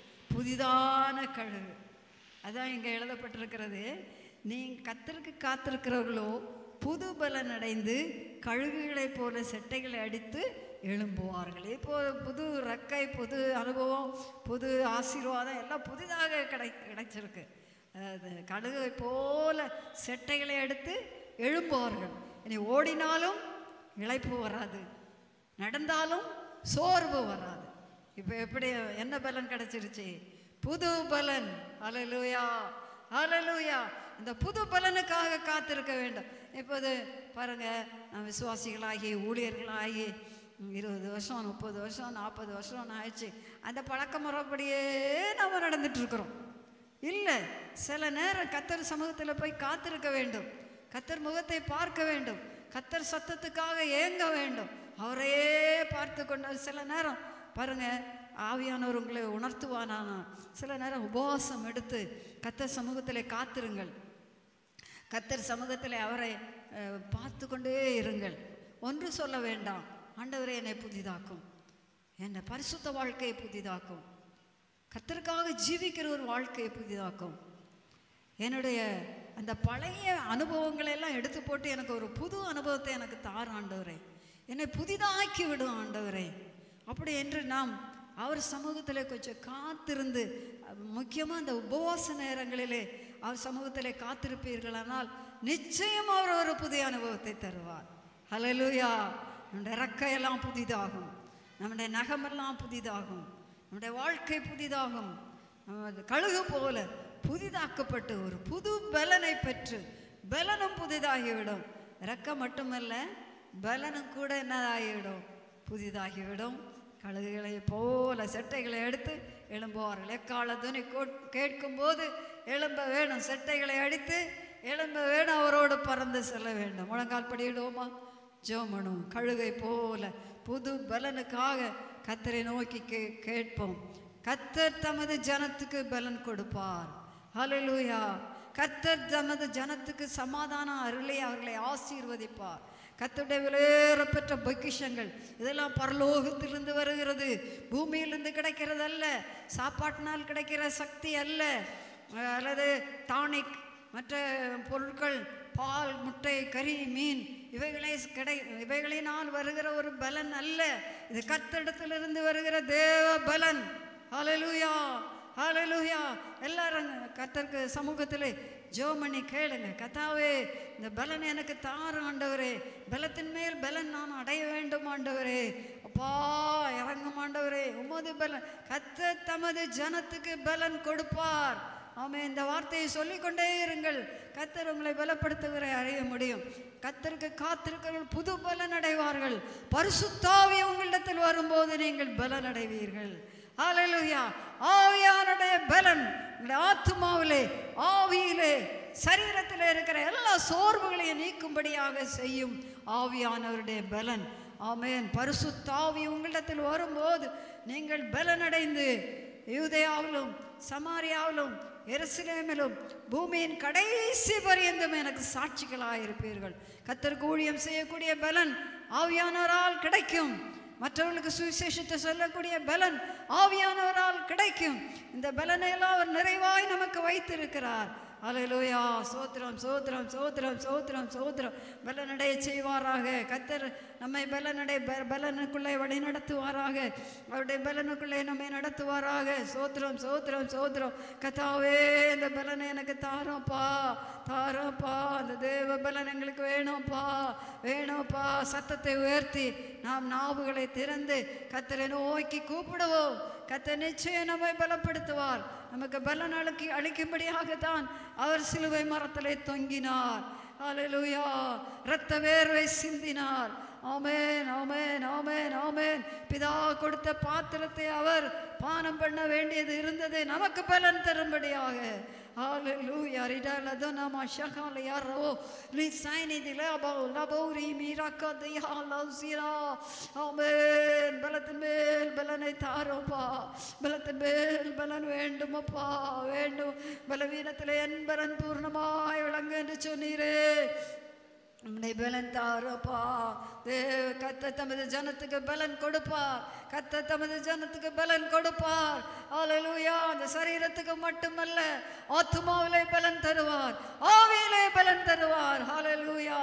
Speaker 1: புதிதான கழுகு அதான் இங்கே எழுதப்பட்டிருக்கிறது நீ கத்தருக்கு காத்திருக்கிறவர்களோ புது பலன் அடைந்து கழுகுகளைப் போல செட்டைகளை அடித்து எழும்புவார்கள் இப்போ புது ரெக்கை புது அனுபவம் புது ஆசீர்வாதம் எல்லாம் புதிதாக கிடை கிடைச்சிருக்கு அது கழுகை போல செட்டைகளை எடுத்து எழும்புவார்கள் இனி ஓடினாலும் இளைப்பு வராது நடந்தாலும் சோர்வு வராது இப்போ எப்படி என்ன பலன் கிடைச்சிருச்சு புது பலன் அலலூயா அலலூயா இந்த புது பலனுக்காக காத்திருக்க வேண்டும் இப்போது பாருங்க நான் விசுவாசிகளாகி ஊழியர்களாகி ம், இருபது வருஷம் முப்பது வருஷம் நாற்பது வருஷம் ஆயிடுச்சு அந்த பழக்க முறைப்படியே நம்ம நடந்துட்டு இருக்கிறோம் இல்லை சில நேரம் கத்தர் சமூகத்தில் போய் காத்திருக்க வேண்டும் கத்தர் முகத்தை பார்க்க வேண்டும் கத்தர் சத்தத்துக்காக ஏங்க வேண்டும் அவரையே பார்த்து கொண்டு சில நேரம் பாருங்க ஆவியானவர் உங்களை உணர்த்துவானானா சில நேரம் உபவாசம் எடுத்து கத்தர் சமூகத்திலே காத்திருங்கள் கத்தர் சமூகத்தில் அவரை அஹ், பார்த்து கொண்டே இருங்கள் ஒன்று சொல்ல வேண்டாம் ஆண்டவரே என்னை புதிதாக்கும் என்னை பரிசுத்த வாழ்க்கையை புதிதாக்கும் கத்தருக்காக ஜீவிக்கிற ஒரு வாழ்க்கையை புதிதாக்கும் என்னுடைய அந்த பழைய அனுபவங்களை எல்லாம் எடுத்து போட்டு எனக்கு ஒரு புது அனுபவத்தை எனக்கு தார் ஆண்டவரே என்னை புதிதாக்கி விடும் ஆண்டவரே அப்படி என்று நாம் அவர் சமூகத்தில் கொஞ்சம் காத்திருந்து முக்கியமாக அந்த உபவாச நேரங்களிலே அவர் சமூகத்திலே காத்திருப்பீர்களானால் நிச்சயம் அவர் ஒரு புதிய அனுபவத்தை தருவார் ஹalleluya நம்முடைய ரெக்கையெல்லாம் புதிதாகும் நம்முடைய நகமெல்லாம் புதிதாகும் நம்முடைய வாழ்க்கை புதிதாகும் நமது கழுகு போல புதிதாக்கப்பட்டு ஒரு புது பலனை பெற்று பலனும் புதிதாகிவிடும் ரெக்க மட்டுமல்ல பலனும் கூட என்னதாகிவிடும் புதிதாகிவிடும் கழுகுகளை போல செட்டைகளை எடுத்து எழும்புவார்கள் எக்கால துணி கோட்- கேட்கும்போது எழும்ப வேணும் செட்டைகளை அடித்து எழும்ப வேணும் அவரோடு பறந்து செல்ல வேண்டும் முழங்கால் படியிடுவோமா ஜோமனும் கழுகை போல புது பலனுக்காக கத்தரை நோக்கி கே கேட்போம் கத்தர் தமது ஜனத்துக்கு பலன் கொடுப்பார் ஹalleluya கத்தர் தமது ஜனத்துக்கு சமாதானம் அருளை அவர்களை ஆசீர்வதிப்பார் கத்தருடைய விலையேறப்பெற்ற பொக்கிஷங்கள் இதெல்லாம் பரலோகத்திலிருந்து வருகிறது பூமியிலிருந்து கிடைக்கிறது அல்ல சாப்பாட்டினால் கிடைக்கிற சக்தி அல்ல அஹ் அல்லது டானிக் மற்ற பொருட்கள் பால் முட்டை கறி மீன் இவைகளை கிடை இவைகளினால் வருகிற ஒரு பலன் அல்ல இது கத்தரிடத்திலிருந்து வருகிற தேவ பலன் ஹalleluya ஹalleluya எல்லாரும் கத்தருக்கு சமூகத்தில் ஜோமணி கேளுங்க கத்தாவே இந்த பலன் எனக்கு தாரும் ஆண்டவரே பலத்தின் மேல் பலன் நான் அடைய வேண்டும் ஆண்டவரே அப்பா இறங்கும் ஆண்டவரே உமது பலன் கத்த தமது ஜனத்துக்கு பலன் கொடுப்பார் ஆமே இந்த வார்த்தையை சொல்லிக்கொண்டே இருங்கள் கத்தர் உங்களை பலப்படுத்துகிற அறிய முடியும் கத்தருக்கு காத்திருக்கிறவர்கள் புது பலன் அடைவார்கள் பரிசுத்தாவி உங்களிடத்தில் வரும்போது நீங்கள் பலன் அடைவீர்கள் ஹalleluya ஆவியானுடைய பலன் உங்களுடைய ஆத்துமாவிலே ஆவியிலே சரீரத்தில் இருக்கிற எல்லா சோர்வுகளையும் நீக்கும்படியாக செய்யும் ஆவியானவருடைய பலன் ஆமென் பரிசுத்தாவி உங்களிடத்தில் வரும்போது நீங்கள் பலனடைந்து யூதேயாவிலும் சமாரியாவிலும் எருசலேமிலும் பூமியின் கடைசி பரியந்தம் எனக்கு சாட்சிகளாக இருப்பீர்கள் கத்தருக்கு ஊழியம் செய்யக்கூடிய பலன் ஆவியானவரால் கிடைக்கும் மற்றவர்களுக்கு சுவிசேஷத்தை சொல்லக்கூடிய பலன் ஆவியானவரால் கிடைக்கும் இந்த பலனை எல்லாம் அவர் நிறைவாய் நமக்கு வைத்திருக்கிறார் அலையிலூயா சோத்திரம் சோத்திரம் சோத்திரம் சோத்திரம் சோத்திரம் பலனடைய செய்வாராக கத்தர் நம்மை பலனடை ப- பலனுக்குள்ளே வழி நடத்துவாராக அவருடைய பலனுக்குள்ளே நம்மை நடத்துவாராக சோத்திரம் சோத்திரம் சோத்திரம் கத்தாவே இந்த பலனை எனக்கு தாரோப்பா தாரோப்பா அந்த தேவ பலன் எங்களுக்கு வேணும்ப்பா வேணும்ப்பா சத்தத்தை உயர்த்தி நாம் நாவுகளை திறந்து கத்தரை நோக்கி கூப்பிடுவோம் கத்தர் நிச்சயம் நம்மை பலப்படுத்துவார் நமக்கு பலன் அளிக்க அளிக்கும்படியாகத்தான் அவர் சிலுவை மரத்திலே தொங்கினார் அல்லேலூயா இரத்த வேர்வை சிந்தினார் ஆமென் ஆமென் ஆமென் ஆமென் பிதா கொடுத்த பாத்திரத்தை அவர் பானம் பண்ண வேண்டியது இருந்தது நமக்கு பலன் தரும்படியாக Hallelujah. Ridala dona mashakala yarro. Lisaini dilabo labori miraka diha lausira. Amen. பலத்தின் மேல் பலனை தாரோப்பா பலத்தின் மேல் பலன் வேண்டுமப்பா வேண்டும் பலவீனத்திலே என் பலன் பூர்ணமாய் விளங்கு என்று சொன்னீரே உம்முடைய பலன் தாரோப்பா தேவ கத்த தமது ஜனத்துக்கு பலன் கொடுப்பார் கத்த தமது ஜனத்துக்கு பலன் கொடுப்பார் ஹalleluya அந்த சரீரத்துக்கு மட்டுமல்ல ஆத்துமாவிலே பலன் தருவார் ஆவியிலே பலன் தருவார் ஹalleluya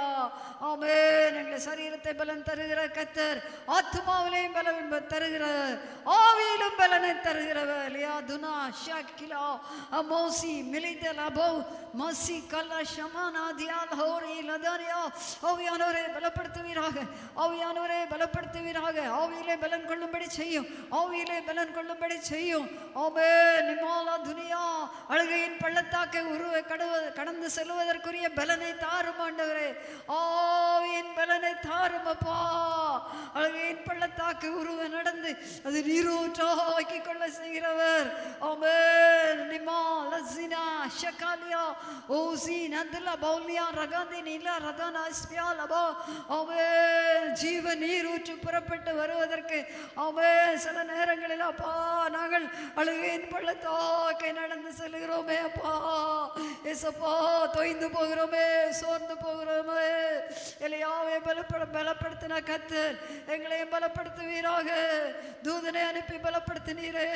Speaker 1: ஆமென் எங்கள் சரீரத்தை பலன் தருகிற கத்தர் ஆத்துமாவிலேயும் பலன் தருகிறார் ஆவியிலும் பலனை தருகிறவர் லியா துனா ஷக்கிலா அமோசி மிலிதல் அபோ மசி கல்லா ஷமானா தியால் ஹோரி லதாரியா ஆவியானவரை பலப்படுத்துவீராக ஆவியானவரை பலப்படுத்துவீராக ஆவியிலே பலன் கொள்ளும்படி செய்யும் ஆவியிலே பலன் கொள்ளும்படி செய்யும் ஆமே நிமாலா துனியா அழுகையின் பள்ளத்தாக்கை உருவ கடவ கடந்து செல்வதற்குரிய பலனை தாரும் ஆண்டவரே ஆவியின் பலனை தாரும் அப்பா அழுகையின் பள்ளத்தாக்கு உருவ நடந்து அது நீரூற்றாக்கி கொள்ள செய்கிறவர் ஆமே நிமா லசினா ஷகாலியா ஓசி நந்தல பௌலியா ரகாந்தி நீலா ரதானா ஸ்பியா லபா ஆமே ஜீவ நீரூற்று புறப்பட்டு வருவதற்கு ஆமே சில நேரங்களில் அப்பா நாங்கள் அழுகையின் பள்ளத்தாக்கை நடந்து செல்கிறோமே அப்பா ஏசப்பா தொய்ந்து போகிறோமே சோர்ந்து போகிறோமே எலையாவே பலப்பட பலப்படுத்தின கத்தர் எங்களையும் பலப்படுத்துவீராக தூதனை அனுப்பி பலப்படுத்தினீரே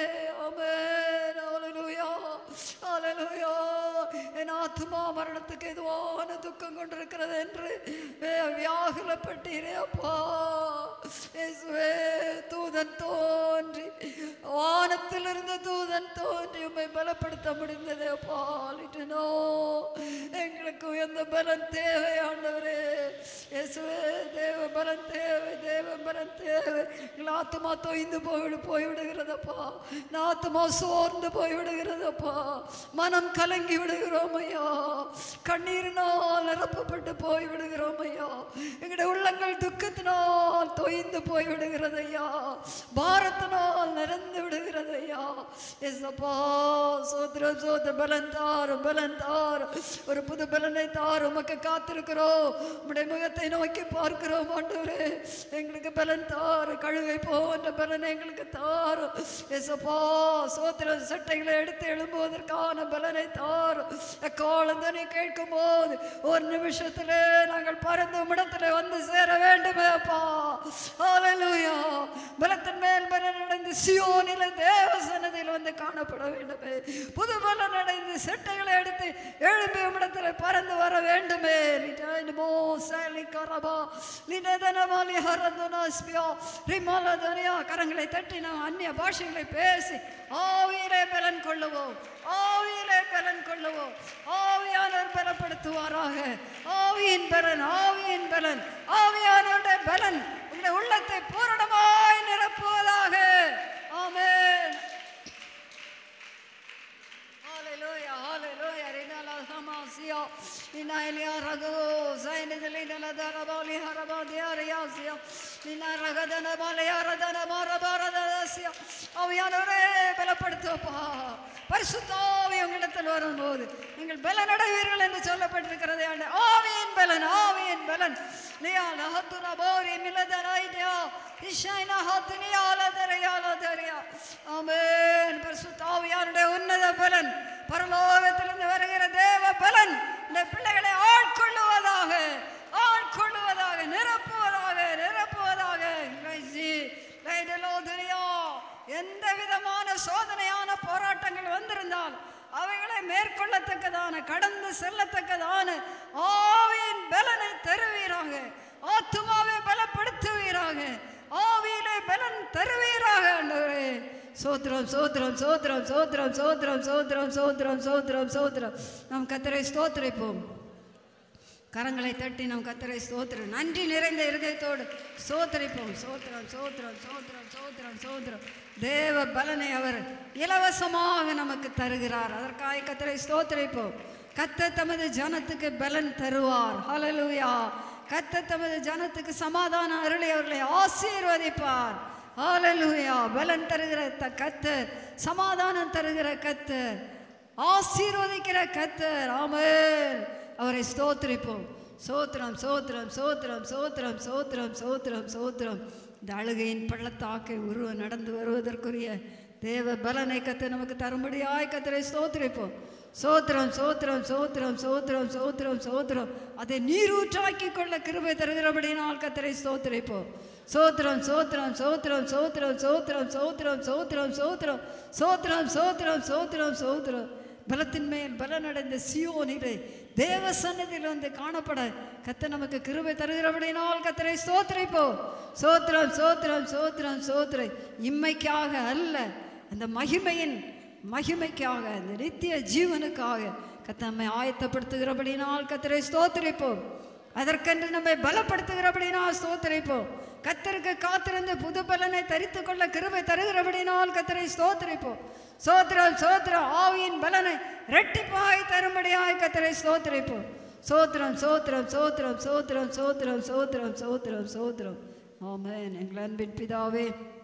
Speaker 1: ஆமென் ஹalleluya ஹalleluya என் ஆத்துமா மரணத்துக்கு எதுவான துக்கம் கொண்டிருக்கிறது என்று வே- வியாகுலப்பட்டீரே அப்பா இயேசுவே தூதன் தோன்றி வானத்திலிருந்து தூதன் தோன்றி உம்மை பலப்படுத்த முடிந்தது அப்பா லிட்டனோ எங்களுக்கு எந்த பலன் தேவை ஆண்டவரே இயேசுவே தேவ பலன் தேவை தேவ பலன் தேவை எங்கள் ஆத்துமா தொய்ந்து போய்விடு போய்விடுகிறதப்பா என் ஆத்துமா சோர்ந்து போய்விடுகிறதப்பா மனம் கலங்கி விடுகிறோம் ஐயா கண்ணீரினால் நிரப்பப்பட்டு போய்விடுகிறோம் ஐயா எங்களுடைய உள்ளங்கள் துக்கத்தினால் தொய்ந்து போய்விடுகிறது ஐயா பாரத்தினால் நிறந்து விடுகிறது ஐயா எஸ்அப்பா சோத்ர சோத்ர பலன் தார் பலன் தார் ஒரு புது பலனை தார் உமக்கு காத்திருக்கிறோம் உம்முடைய முகத்தை நோக்கி பார்க்கிறோம் ஆண்டவரே எங்களுக்கு பலன் தார் கழுகை போன்ற பலனை எங்களுக்கு தார் எஸ்அப்பா சோத்திர சட்டைகளை எடுத்து எழும்புவதற்கான பலனை தார் எக்காலந்தனை கேட்கும் போது ஒரு நிமிஷத்திலே நாங்கள் பறந்து உம்மிடத்தில் வந்து சேர வேண்டுமே அப்பா ஹalleluya பலத்தின் மேல் பலன் அடைந்து சியோனில தேவ சன்னதியில் வந்து காணப்பட வேண்டுமே புது பலன் அடைந்து செட்டைகளை எடுத்து எழும்பி உம்மிடத்தில் பறந்து வர வேண்டுமே லிட்டாயினுமோ சாலி கரபா லினதனமாலி ஹரதுனாஸ்பியா ரிமாலதனியா கரங்களை தட்டி நாம் அந்நிய பாஷைகளை பேசி ஆவியிலே பலன் கொள்ளுவோம் ஆவியிலே பலன் கொள்ளுவோம் ஆவியானவர் பலப்படுத்துவாராக ஆவியின் பலன் ஆவியின் பலன் ஆவியானவருடைய பலன் உங்களுடைய உள்ளத்தை பூரணமாய் நிரப்புவதாக ஆமென் Hallelujah, hallelujah. Rinala Hamasio, Inalia Rago, Zainidalina Darabali Harabadiaria, Nina Ragadana Balearadana Marabaradasio, அவையானவரே பலப்படுத்துவப்பா பரிசுத்தாவி உங்களிடத்தில் வரும்போது நீங்கள் பலனடைவீர்கள் என்று சொல்லப்பட்டிருக்கிறது ஆண்டு ஆவியின் பலன் ஆவியின் பலன் லியா லஹத்துனா போரி மிலதராய்டியா இஷைனா ஹத்துனியா லதரியா லதரியா ஆமென் பரிசுத்தாவியானுடைய உன்னத பலன் பரலோகத்திலிருந்து வருகிற தேவ பலன் இந்த பிள்ளைகளை ஆட்கொள்ளுவதாக ஆட்கொள்ளுவதாக நிரப்புவதாக நிரப்புவதாக கிரைசி, லைடலோதரியா. எந்த விதமான சோதனையான போராட்டங்கள் வந்திருந்தால் அவைகளை மேற்கொள்ளத்தக்கதான கடந்து செல்லத்தக்கதான ஆவியின் பலனை தருவீராக ஆத்துமாவை பலப்படுத்துவீராக ஆவியிலே பலன் தருவீராக ஆண்டவரே சோத்திரம் சோத்திரம் சோத்திரம் சோத்திரம் சோத்திரம் சோத்திரம் சோத்திரம் சோத்திரம் சோத்திரம் நம் கத்தரை ஸ்தோத்திரிப்போம் கரங்களை தட்டி நம் கத்தரை ஸ்தோத்திரம் நன்றி நிறைந்த இருதயத்தோடு சோத்திரிப்போம் சோத்திரம் சோத்திரம் சோத்திரம் சோத்திரம் சோத்திரம் தேவ பலனை அவர் இலவசமாக நமக்கு தருகிறார் அதற்காக கத்தரை ஸ்தோத்திரிப்போம் கத்த தமது ஜனத்துக்கு பலன் தருவார் ஹalleluya கத்த தமது ஜனத்துக்கு சமாதான அருளை அவர்களை ஆசீர்வதிப்பார் ஹalleluya பலன் தருகிற த- கத்தர் சமாதானம் தருகிற கத்தர் ஆசீர்வதிக்கிற கத்தர் ஆமென் அவரை ஸ்தோத்திரிப்போம் சோத்திரம் சோத்திரம் சோத்திரம் சோத்திரம் சோத்திரம் சோத்திரம் சோத்திரம் இந்த அழுகையின் பள்ளத்தாக்கை உருவ நடந்து வருவதற்குரிய தேவ பலனை கத்து நமக்கு தரும்படியாய் கத்தரை ஸ்தோத்திரிப்போம் சோத்திரம் சோத்திரம் சோத்திரம் சோத்திரம் சோத்திரம் சோத்திரம் அதை நீரூற்றாக்கி கொள்ள கிருபை தருகிறபடினால் கத்தரை ஸ்தோத்திரிப்போம் சோத்திரம் சோத்திரம் சோத்திரம் சோத்திரம் சோத்திரம் சோத்திரம் சோத்திரம் சோத்திரம் சோத்திரம் சோத்திரம் சோத்திரம் சோத்திரம் பலத்தின் மேல் பலனடைந்த சியோனிலே தேவ சன்னதியில் வந்து காணப்பட கத்த நமக்கு கிருபை தருகிறபடினால் கத்தரை ஸ்தோத்திரிப்போ சோத்திரம் சோத்திரம் சோத்திரம் சோத்திரை இம்மைக்காக அல்ல அந்த மகிமையின் மகிமைக்காக அந்த நித்திய ஜீவனுக்காக கத்த நம்மை ஆயத்தப்படுத்துகிறபடினால் கத்தரை ஸ்தோத்திரிப்போம் அதற்கென்று நம்மை பலப்படுத்துகிறபடினால் ஸ்தோத்திரிப்போம் கத்தருக்கு காத்திருந்து புது பலனை தரித்து கொள்ள கிருபை தருகிறபடினால் கத்தரை ஸ்தோத்திரிப்போம் சோத்திரம் சோத்திரம் ஆவியின் பலனை ரெட்டிப்பாய் தரும்படியாய் கத்தரை ஸ்தோத்திரிப்போம் சோத்திரம் சோத்திரம் சோத்திரம் சோத்திரம் சோத்திரம் சோத்திரம் சோத்திரம் சோத்திரம் ஆமென் எங்கள் அன்பின் பிதாவே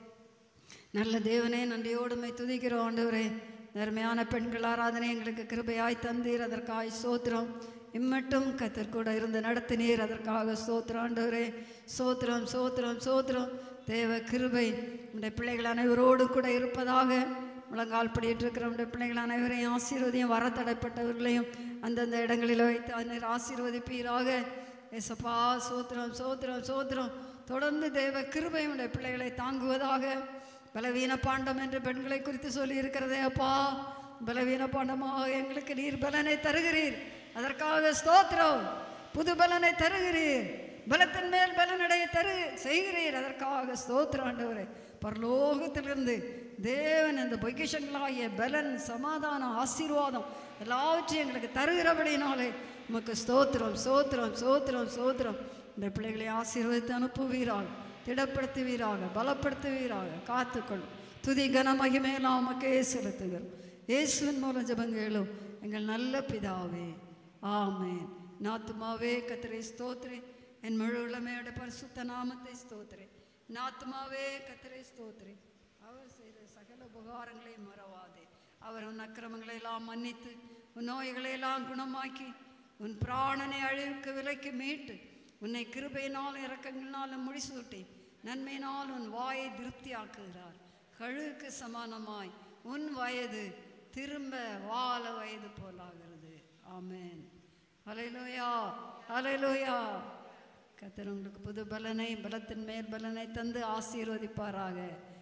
Speaker 1: நல்ல தேவனே நன்றியோடுமை துதிக்கிறோம் ஆண்டவரே நேர்மையான பெண்கள் ஆராதனை எங்களுக்கு கிருபையாய் தந்தீர் அதற்காய் ஸ்தோத்திரம் இம்மட்டும் கத்தர் கூட இருந்து நடத்தினீர் அதற்காக ஸ்தோத்திரம் ஆண்டவரே சோத்திரம் சோத்திரம் சோத்திரம் தேவ கிருபை உடைய பிள்ளைகள் அனைவரோடு கூட இருப்பதாக முழங்கால் படியிட்டு இருக்கிற உடைய பிள்ளைகள் அனைவரையும் ஆசீர்வதியும் வர தடைப்பட்டவர்களையும் அந்தந்த இடங்களில் வைத்து அன்னர் ஆசீர்வதிப்பீராக ஏசப்பா சோத்திரம் சோத்திரம் சோத்திரம் தொடர்ந்து தேவ கிருபை உடைய பிள்ளைகளை தாங்குவதாக பலவீன பாண்டம் என்று பெண்களை குறித்து சொல்லி இருக்கிறதே அப்பா பலவீன பாண்டமாக எங்களுக்கு நீர் பலனை தருகிறீர் அதற்காக ஸ்தோத்திரம் புது பலனை தருகிறீர் பலத்தின் மேல் பலனடைய தரு செய்கிறீர் அதற்காக ஸ்தோத்திரம் ஆண்டவரே பரலோகத்திலிருந்து தேவன் அந்த பொக்கிஷங்களாகிய பலன் சமாதானம் ஆசீர்வாதம் எல்லாவற்றையும் எங்களுக்கு தருகிறபடினாலே உமக்கு ஸ்தோத்திரம் ஸ்தோத்திரம் ஸ்தோத்திரம் ஸ்தோத்திரம் இந்த பிள்ளைகளை ஆசீர்வதித்து அனுப்புவீராக திடப்படுத்துவீராக பலப்படுத்துவீராக காத்துக்கொள்ளும் துதி கன மகிமையெல்லாம் உமக்கே செலுத்துகிறோம் இயேசுவின் மூலம் ஜெபங்களும் எங்கள் நல்ல பிதாவே ஆமென் நாத்துமாவே கத்திரை ஸ்தோத்திரி என் முழு உளமையோட பரிசுத்த நாமத்தை ஸ்தோத்திரி நாத்துமாவே கத்திரை ஸ்தோத்திரி அவர் செய்த சகல உபகாரங்களை மறவாதே அவர் உன் அக்கிரமங்களை எல்லாம் மன்னித்து உன் நோய்களை எல்லாம் குணமாக்கி உன் பிராணனை அழிவுக்கு விலைக்கு மீட்டு உன்னை கிருபையினால் இரக்கங்களினாலும் முடிசூட்டி நன்மையினால் உன் வாயை திருப்தியாக்குகிறார் கழுவுக்கு சமானமாய் உன் வயது திரும்ப வாழ வயது போலாகிறது ஆமென் அலையிலோயா அலையிலோயா கத்தர் உங்களுக்கு புது பலனை பலத்தின் மேல் பலனை தந்து ஆசீர்வதிப்பாராக